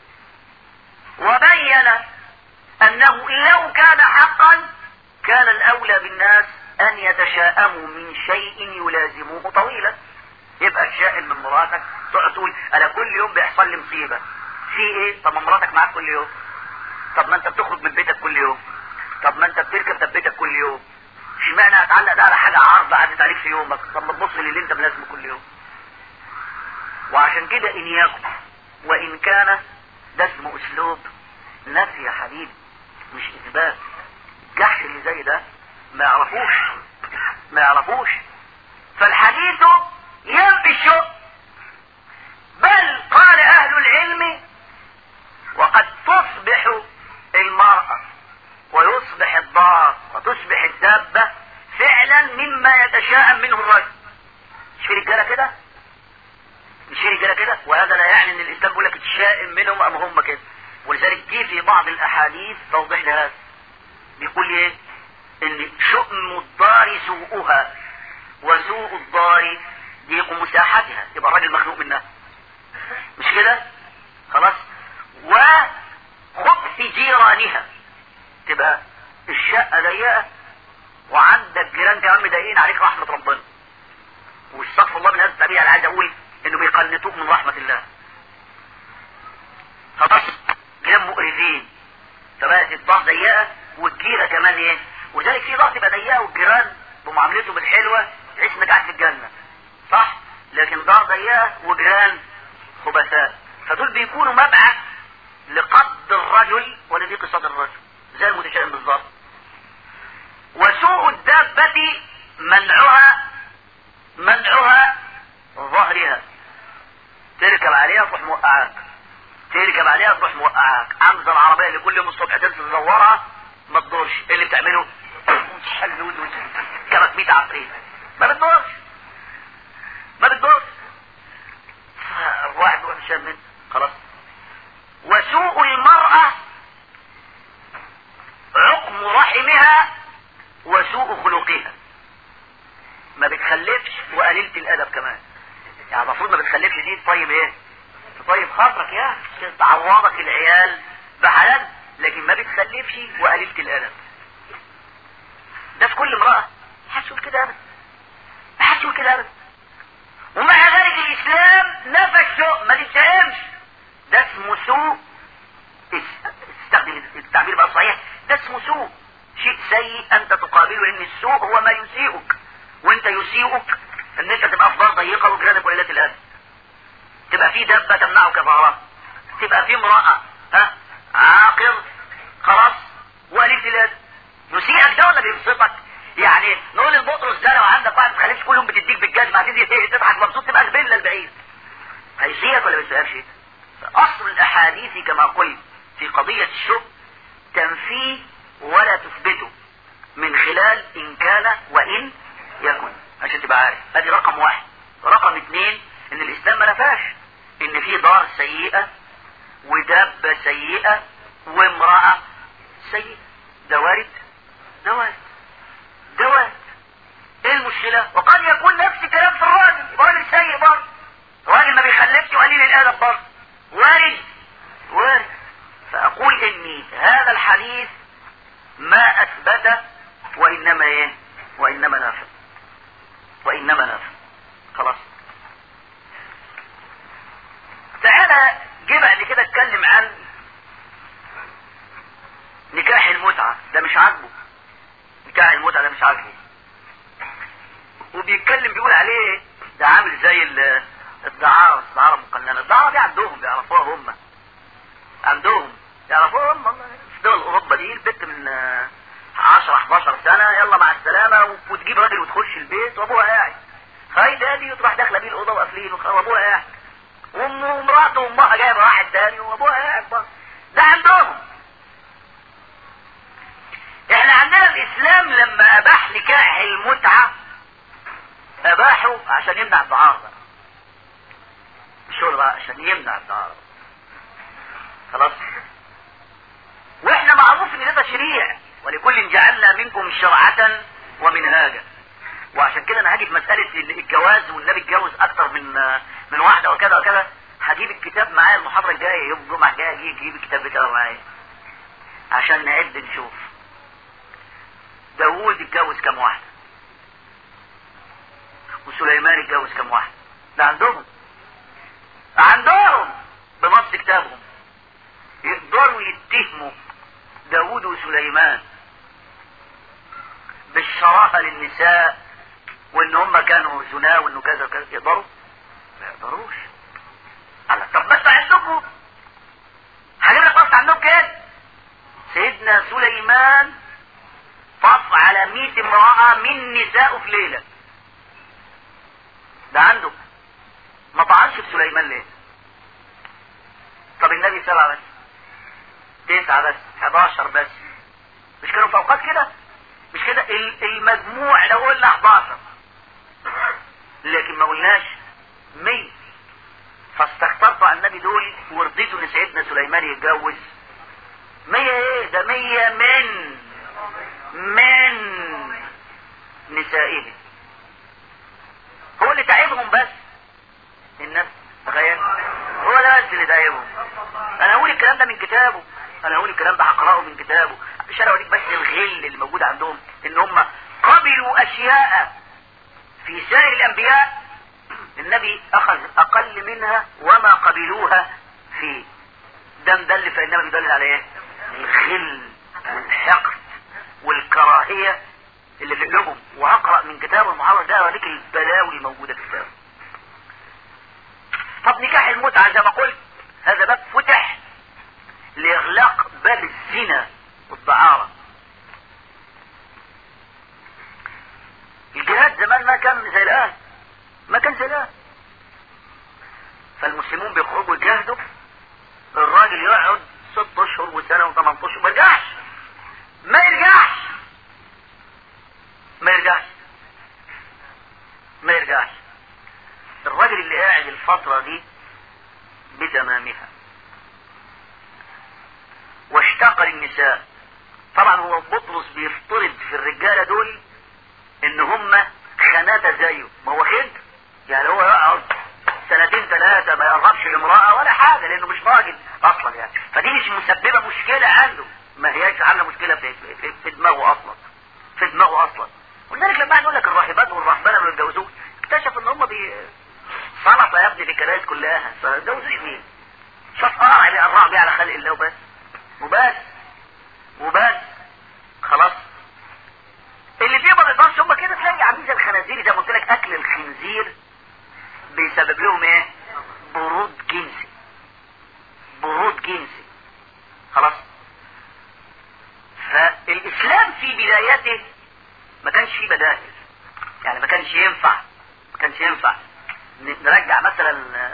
وبين انه لو كان حقا كان الاولى بالناس ان يتشاءموا من شيء يلازموه طويلا يبقى الشائم من مراتك تقعد تقول انا كل يوم بيحصل لي مصيبه في ايه طب ما مراتك معاك كل يوم طب ما انت بتخرج من بيتك كل يوم طب ما انت بتركب دبتك كل يوم اشمعنى هتعلق ده على حاجه عارضه عدت عليك في يومك طب ما تبص للي انت ملازمه كل يوم وعشان كده ان يكن وان كان ده اسمه اسلوب نفي يا حبيبي مش اثبات جحش اللي زي ده ما يعرفوش ما يعرفوش فالحديث ينفي الشؤم بل قال اهل العلم وقد تصبح المرأة ويصبح الضار وتصبح الدابة فعلا مما يتشاءم منه الرجل مش في رجاله كده رجاله كده وهذا لا يعني ان الاسلام بيقول لك اتشائم منهم ام هم كده ولذلك جه في بعض الاحاديث توضيح لهذا بيقول ايه ان شؤم الدار سوءها وسوء الدار ضيق مساحتها يبقى الراجل مخنوق منها مش كده خلاص وخبث جيرانها تبقى الشقه ضيقه وعندك جيران كمان مضايقين عليك رحمه ربنا واستغفر الله من هذا التعبير انا عايز اقول انه بيقنطوك من رحمه الله خلاص جيران مقرفين فبقت الضغط ضيقه والجيره كمان ايه وذلك في ضغط يبقى ضيقه والجيران بمعاملته بالحلوه تحس انك قاعد في الجنه صح لكن ضغط ضيقه وجيران خبثاء فدول بيكونوا مبعث لقبض الرجل ولضيق صدر الرجل زي المتشائم بالظبط وسوء الدابة منعها منعها ظهرها تركب عليها تروح موقعاك تركب عليها تروح موقعاك عامزة العربية اللي كل يوم الصبح تنزل تدورها ما تدورش ايه اللي بتعمله حلود كانت 100 عفريت ما بتدورش ما بتدورش واحد يروح مشان من خلاص وسوء المرأة عقم رحمها وسوء خلقها ما بتخلفش وقليلة الادب كمان يعني المفروض ما بتخلفش دي طيب ايه طيب خاطرك يا تعوضك العيال بحلال لكن ما بتخلفش وقليلة الادب ده في كل امرأة ما حدش يقول كده ابدا ما حدش يقول كده ابدا ومع ذلك الاسلام نفى السوء ما تتهمش ده اسمه سوء استخدم التعبير بقى صحيح ده اسمه سوء شيء سيء انت تقابله لان السوء هو ما يسيئك وانت يسيئك ان انت تبقى في دار ضيقه وجيرانك قليلات الادب تبقى في دبه تمنعك ظهرها تبقى في امراه ها عاقر خلاص وقليله الادب يسيئك ده ولا بيبسطك يعني نقول البطرس ده لو عندك واحد ما تخليش كل يوم بتديك بالجزمه هتدي تضحك مبسوط تبقى البله البعيد هيسيئك ولا ما يسيئكش اصل الاحاديث كما قلت في قضيه الشب تنفيه ولا تثبته من خلال ان كان وان يكن عشان تبقى عارف ادي رقم واحد رقم اثنين ان الاسلام ما نفاش ان في دار سيئة ودابة سيئة وامرأة سيئة ده وارد ده وارد ده وارد ايه المشكلة وقد يكون نفس الكلام في الراجل يبقى راجل سيء برضه راجل ما بيخلفش وقليل الادب برضه وارد وارد فاقول اني هذا الحديث ما اثبت وانما ايه وانما نافع وانما نافع خلاص تعالى جه بعد كده اتكلم عن نكاح المتعة ده مش عاجبه نكاح المتعة ده مش عاجبه وبيتكلم بيقول عليه ده عامل زي الدعارة الدعارة المقننة الدعارة دي عندهم بيعرفوها هم عندهم يعرفوها هم في دول اوروبا دي البنت من 10 11 سنة يلا مع السلامة وتجيب راجل وتخش البيت وابوها قاعد هاي دادي وتروح داخله بيه الاوضه وقافلين وابوها قاعد وامه ومراته وامها جايبه واحد تاني وابوها قاعد برضه ده عندهم احنا عندنا الاسلام لما اباح نكاح المتعة اباحه عشان يمنع الدعارة بقى الشغل بقى عشان يمنع الدعارة خلاص واحنا معروف ان ده تشريع ولكل جعلنا منكم شرعة ومنهاجا وعشان كده انا هاجي في مسألة الجواز والنبي اتجوز اكتر من من واحدة وكذا وكذا هجيب الكتاب معايا المحاضرة الجاية يوم الجمعة الجاية اجي اجيب الكتاب بتاعه معايا عشان نعد نشوف داوود اتجوز كام واحدة وسليمان اتجوز كام واحدة ده عندهم عندهم بنص كتابهم يقدروا يتهموا داوود وسليمان بالشرافة للنساء وان هم كانوا زنا وانه كذا وكذا يقدروا ما يقدروش على طب بس عندكم هجيب لك بس عندكم كده سيدنا سليمان طف على 100 امرأة من نسائه في ليلة ده عنده ما طعنش في سليمان ليه طب النبي سبعة بس تسعة بس 11 بس مش كانوا في اوقات كده مش كده المجموع لو قلنا 11 لكن ما قلناش 100 تحدثوا ان سيدنا سليمان يتجوز مية ايه ده مية من من نسائه هو اللي تعبهم بس الناس تخيل هو ده بس اللي تعبهم انا هقول الكلام ده من كتابه انا هقول الكلام ده هقراه من كتابه عشان اوريك بس الغل اللي موجود عندهم ان هم قبلوا اشياء في سائر الانبياء النبي اخذ اقل منها وما قبلوها فيه ده مدل فانما بيدل على ايه الغل والحقد والكراهية اللي في قلوبهم وهقرأ من كتاب المحاضر ده اوريك البلاوي الموجودة في الكتاب طب نكاح المتعة زي ما قلت هذا باب فتح لإغلاق باب الزنا والدعارة الجهاد زمان ما كان زي الآن ما كان زي الآن فالمسلمون بيخرجوا يجاهدوا الراجل يقعد ست اشهر وسنة وثمان اشهر ما يرجعش ما يرجعش ما يرجعش ما يرجعش الراجل اللي قاعد الفترة دي بتمامها واشتاق للنساء طبعا هو بطرس بيفترض في الرجالة دول ان هم خناتة زيه ما هو خد يعني هو يقعد سنتين ثلاثة ما يقربش لامرأة ولا حاجة لانه مش راجل اصلا يعني فدي مش مسببة مشكلة عنده ما هياش عاملة مشكلة في, في, في دماغه اصلا في دماغه اصلا ولذلك لما نقول لك الراهبات والرهبانة اللي اتجوزوه اكتشف ان هم بي سلطة يا ابني في الكنائس كلها فجوزوا مين شاف قرع اللي قرع بيه على خلق الله وبس وبس وبس خلاص اللي فيه ما بيقدرش هم كده تلاقي عاملين زي الخنازير زي ما قلت لك اكل الخنزير بيسبب لهم ايه برود جنسي برود جنسي خلاص فالاسلام في بدايته ما كانش فيه بدائل يعني ما كانش ينفع ما كانش ينفع نرجع مثلا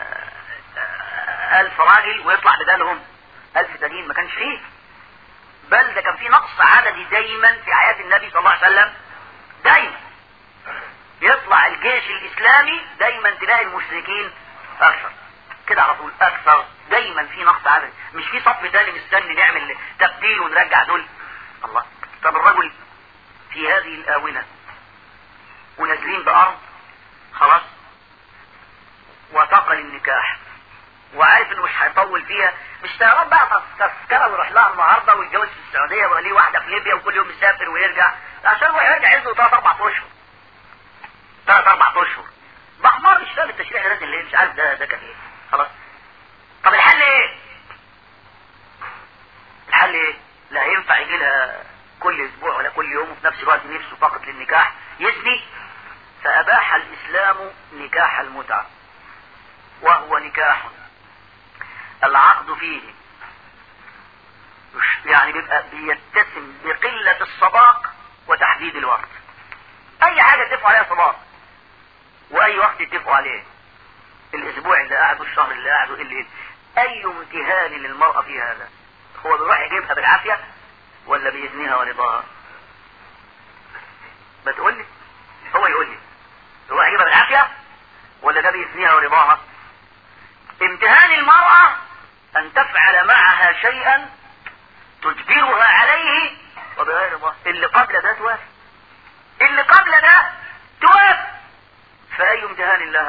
ألف راجل ويطلع بدالهم ألف تانيين ما كانش فيه بل ده كان في نقص عددي دايما في حياة النبي صلى الله عليه وسلم دايما يطلع الجيش الإسلامي دايما تلاقي المشركين أكثر كده على طول أكثر دايما في نقص عددي مش في صف تاني مستني نعمل تبديل ونرجع دول الله طب الرجل في هذه الآونة ونازلين بأرض خلاص وثقل النكاح وعارف انه مش هيطول فيها مش طيران بقى تذكره ويروح لها النهارده ويتجوز في السعوديه ويبقى ليه واحده في ليبيا وكل يوم يسافر ويرجع عشان هو يرجع ينزل ثلاث اربع اشهر ثلاث اربع اشهر بحمار مش فاهم التشريع نازل ليه مش عارف ده ده كان ايه خلاص طب الحل ايه؟ الحل ايه؟ لا ينفع يجي لها كل اسبوع ولا كل يوم وفي نفس الوقت نفسه فقط للنكاح يزني فاباح الاسلام نكاح المتعه وهو نكاح العقد فيه يعني بيبقى بيتسم بقلة الصداق وتحديد الوقت اي حاجة اتفقوا عليها صداق واي وقت اتفقوا عليه الاسبوع اللي قعده الشهر اللي قعده اللي اي امتهان للمرأة في هذا هو بيروح يجيبها بالعافية ولا بإذنها ورضاها بتقول لي هو يقول لي يروح يجيبها بالعافية ولا ده بإذنها ورضاها امتهان المرأة أن تفعل معها شيئا تجبرها عليه وبغير رضاه اللي قبل ده توافق اللي قبل ده توافق فأي امتهان لها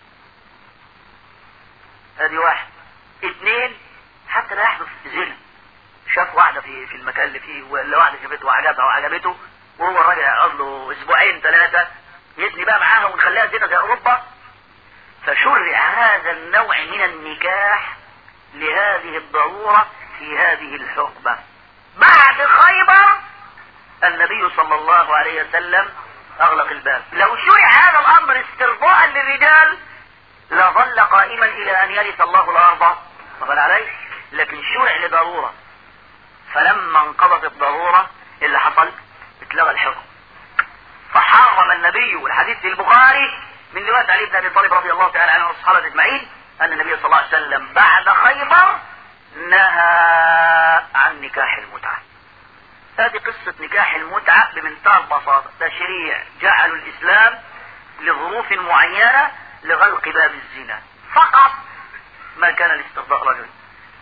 ادي واحد اثنين حتى لا يحدث زنا شاف واحدة في في المكان اللي فيه ولا واحدة شافته وعجبها وعجبته وهو الراجل يقعد له اسبوعين ثلاثة يزني بقى معاها ونخليها زنا زي اوروبا فشرع هذا النوع من النكاح لهذه الضرورة في هذه الحقبة بعد خيبر النبي صلى الله عليه وسلم اغلق الباب لو شرع هذا الامر استرضاء للرجال لظل قائما الى ان يرث الله الارض طبعا عليه لكن شرع لضرورة فلما انقضت الضرورة اللي حصل اتلغى الحكم فحرم النبي والحديث في البخاري من رواية علي بن ابي طالب رضي الله تعالى عنه والصحابة اجمعين ان النبي صلى الله عليه وسلم بعد خيبر نهى عن نكاح المتعة هذه قصة نكاح المتعة بمنتهى البساطة تشريع جعلوا الاسلام لظروف معينة لغلق باب الزنا فقط ما كان لاسترضاء رجل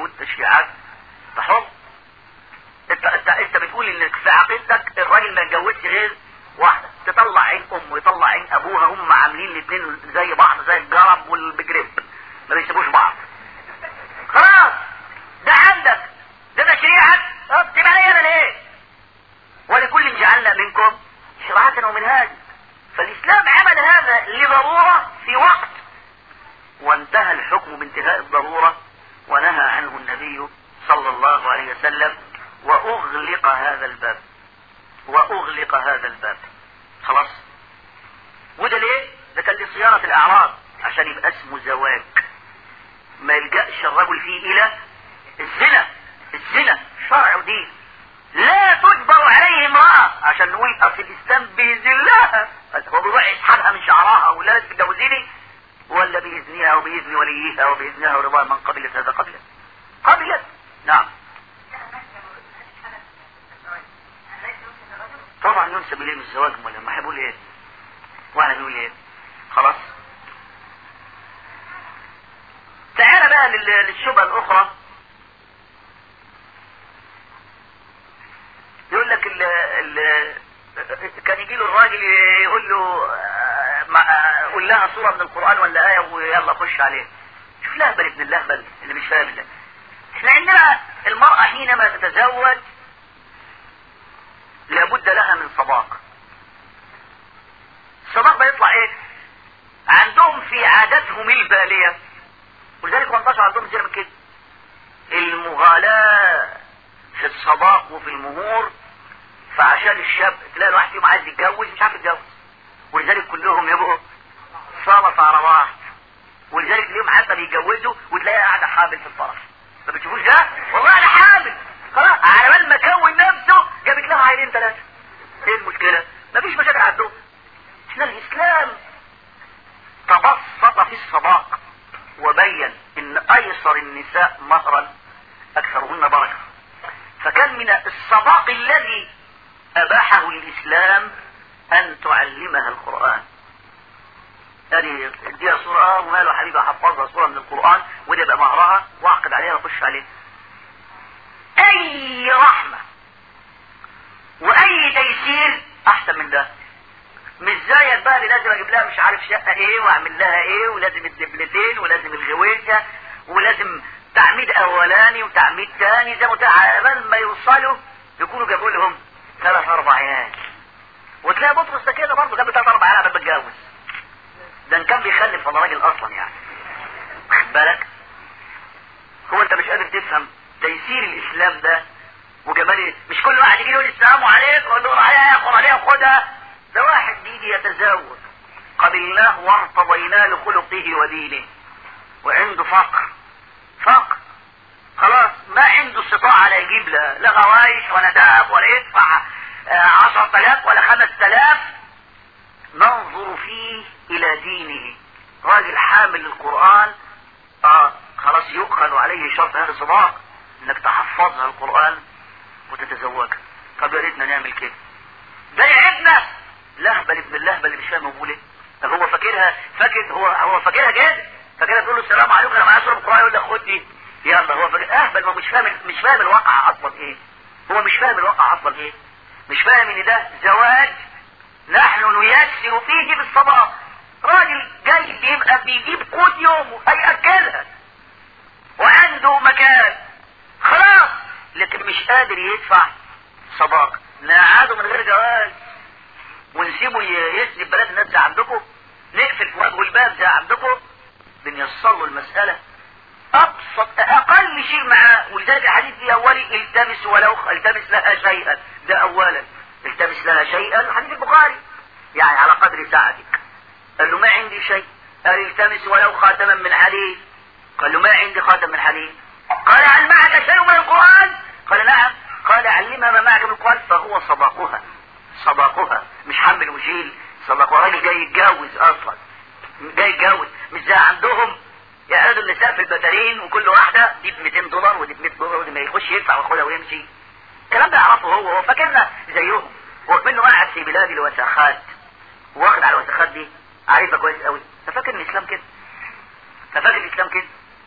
والتشريعات تحر انت انت انت بتقول انك في عقيدتك الراجل ما يتجوزش غير واحده تطلع عين امه ويطلع عين ابوها هم عاملين الاثنين زي بعض زي الجرب والبجريب ما بيسيبوش بعض خلاص ده عندك ده تشريعك طب تبقى لي انا ليه ولكل جعلنا منكم شرعة ومنهاجا فالاسلام عمل هذا لضرورة في وقت وانتهى الحكم بانتهاء الضرورة ونهى عنه النبي صلى الله عليه وسلم واغلق هذا الباب واغلق هذا الباب خلاص وده ليه ده كان لصيانة الاعراض عشان يبقى اسمه زواج ما يلجأش الرجل فيه الى الزنا الزنا شرع ودين لا تجبر عليه امرأة عشان نقول اصل الاسلام بيذلها هو بيروح يسحبها من شعرها ولا لازم تتجوزيني ولا بإذنها وبإذن وليها وبإذنها ورضا من قبلت هذا قبلت قبلت نعم طبعا ينسب اليه الزواج ولا ما هيقول ايه واحد يقول ايه خلاص تعال بقى لل- للشبهه الاخرى يقول لك ال ال كان يجي له الراجل يقول له آه، ما- آه، قول لها سوره من القران ولا ايه ويلا خش عليه شوف لهبل ابن اللهبل اللي مش فاهم ده احنا عندنا المراه حينما تتزوج لابد لها من صداق الصداق ده يطلع ايه عندهم في عاداتهم البالية ولذلك ما انتشر عندهم زي ما كده المغالاة في الصداق وفي المهور فعشان الشاب تلاقي الواحد فيهم عايز يتجوز مش عارف يتجوز ولذلك كلهم يبقوا صالة على واحد ولذلك اليوم حتى بيتجوزوا وتلاقيها قاعدة حامل في الفرح ما بتشوفوش ده؟ والله انا حامل خلاص على بال ما كون نفسه جابت لها عينين ثلاثة ايه المشكلة؟ مفيش مشاكل عندهم احنا الاسلام تبسط في الصداق وبين ان ايسر النساء مهرا اكثرهن بركة فكان من الصداق الذي اباحه الاسلام ان تعلمها القرآن ادي اديها صورة وماله حبيبي حفظها صورة من القرآن ودي يبقى مهرها واعقد عليها واخش عليه اي رحمة واي تيسير احسن من ده مش زيك بقى اللي لازم اجيب لها مش عارف شقة ايه واعمل لها ايه ولازم الدبلتين ولازم الغويشة ولازم تعميد اولاني وتعميد تاني زي ما قلت على بال ما يوصلوا يكونوا جابوا لهم ثلاث اربع عيال وتلاقي بطرس ده كده برضه جاب ثلاث اربع عيال قبل ما يتجوز ده ان كان بيخلف ولا راجل اصلا يعني واخد بالك هو انت مش قادر تفهم تيسير الاسلام ده وجمال مش كل واحد يجي يقول السلام عليكم ويقول له عليها ياخد عليها خدها ده واحد بيجي يتزوج قبلناه وارتضيناه لخلقه ودينه وعنده فقر فقر خلاص ما عنده استطاعة لا يجيب لا لا غوايش ولا دهب ولا يدفع آه، عشرة آلاف ولا خمس آلاف ننظر فيه إلى دينه راجل حامل القرآن اه خلاص يؤخذ عليه شرط هذا الصداق انك تحفظها القرآن وتتزوجها طب يا ريتنا نعمل كده ده يعبنا لهبل ابن اللهبل اللي مش فاهم هو بيقول ايه طب هو فاكرها فاكر هو هو فاكرها جاهز فاكرها تقول له السلام عليكم انا معايا سوره القران يقول لك خد دي يلا هو فاكر اهبل ما هو مش فاهم مش فاهم الواقع اصلا ايه هو مش فاهم الواقع اصلا ايه مش فاهم ان ده زواج نحن نيسر فيه بالصداق راجل جاي يبقى بيجيب قوت يومه هيأكلها وعنده مكان خلاص لكن مش قادر يدفع صداق نقعده من غير جواز ونسيبه ي- يسلب بلاد الناس زي عندكم نقفل في وجهه الباب زي عندكم بنيسر له المسألة أبسط أقل شيء معاه ولذلك الحديث في أولي التمس ولو التمس لها شيئا ده أولا التمس لها شيئا حديث البخاري يعني على قدر ساعتك قال له ما عندي شيء قال التمس ولو خاتما من حديد قال له ما عندي خاتم من حديد قال هل معك شيء من القرآن قال نعم قال علمها ما معك من القرآن فهو صداقها صداقها مش حمل وشيل صداقها راجل جاي يتجوز اصلا جاي يتجوز مش زي عندهم يعرضوا النساء في البدرين وكل واحدة دي ب 200 دولار ودي ب 100 دولار ودي ما يخش يدفع وياخدها ويمشي الكلام ده يعرفه هو هو فاكرنا زيهم هو منه قاعد في بلاد الوساخات واخد على الوساخات دي عارفها كويس قوي فاكر الاسلام كده فاكر الاسلام كده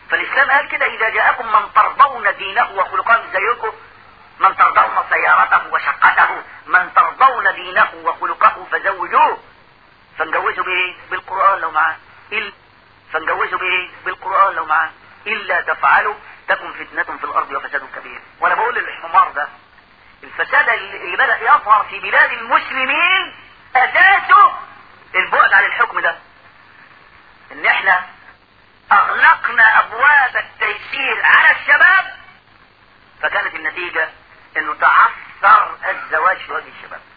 فالاسلام قال كده اذا جاءكم من ترضون دينه وخلقه زيكم من ترضون سيارته وشقته من ترضون دينه وخلقه فزوجوه فنجوزوا بايه بالقرآن لو معاه إلا فنجوزوا بايه بالقرآن لو معاه إلا تفعلوا تكن فتنة في الأرض وفساد كبير وأنا بقول للحمار ده الفساد اللي بدأ يظهر في بلاد المسلمين أساسه البعد عن الحكم ده إن إحنا أغلقنا أبواب التيسير على الشباب فكانت النتيجة إنه تعثر الزواج في وجه الشباب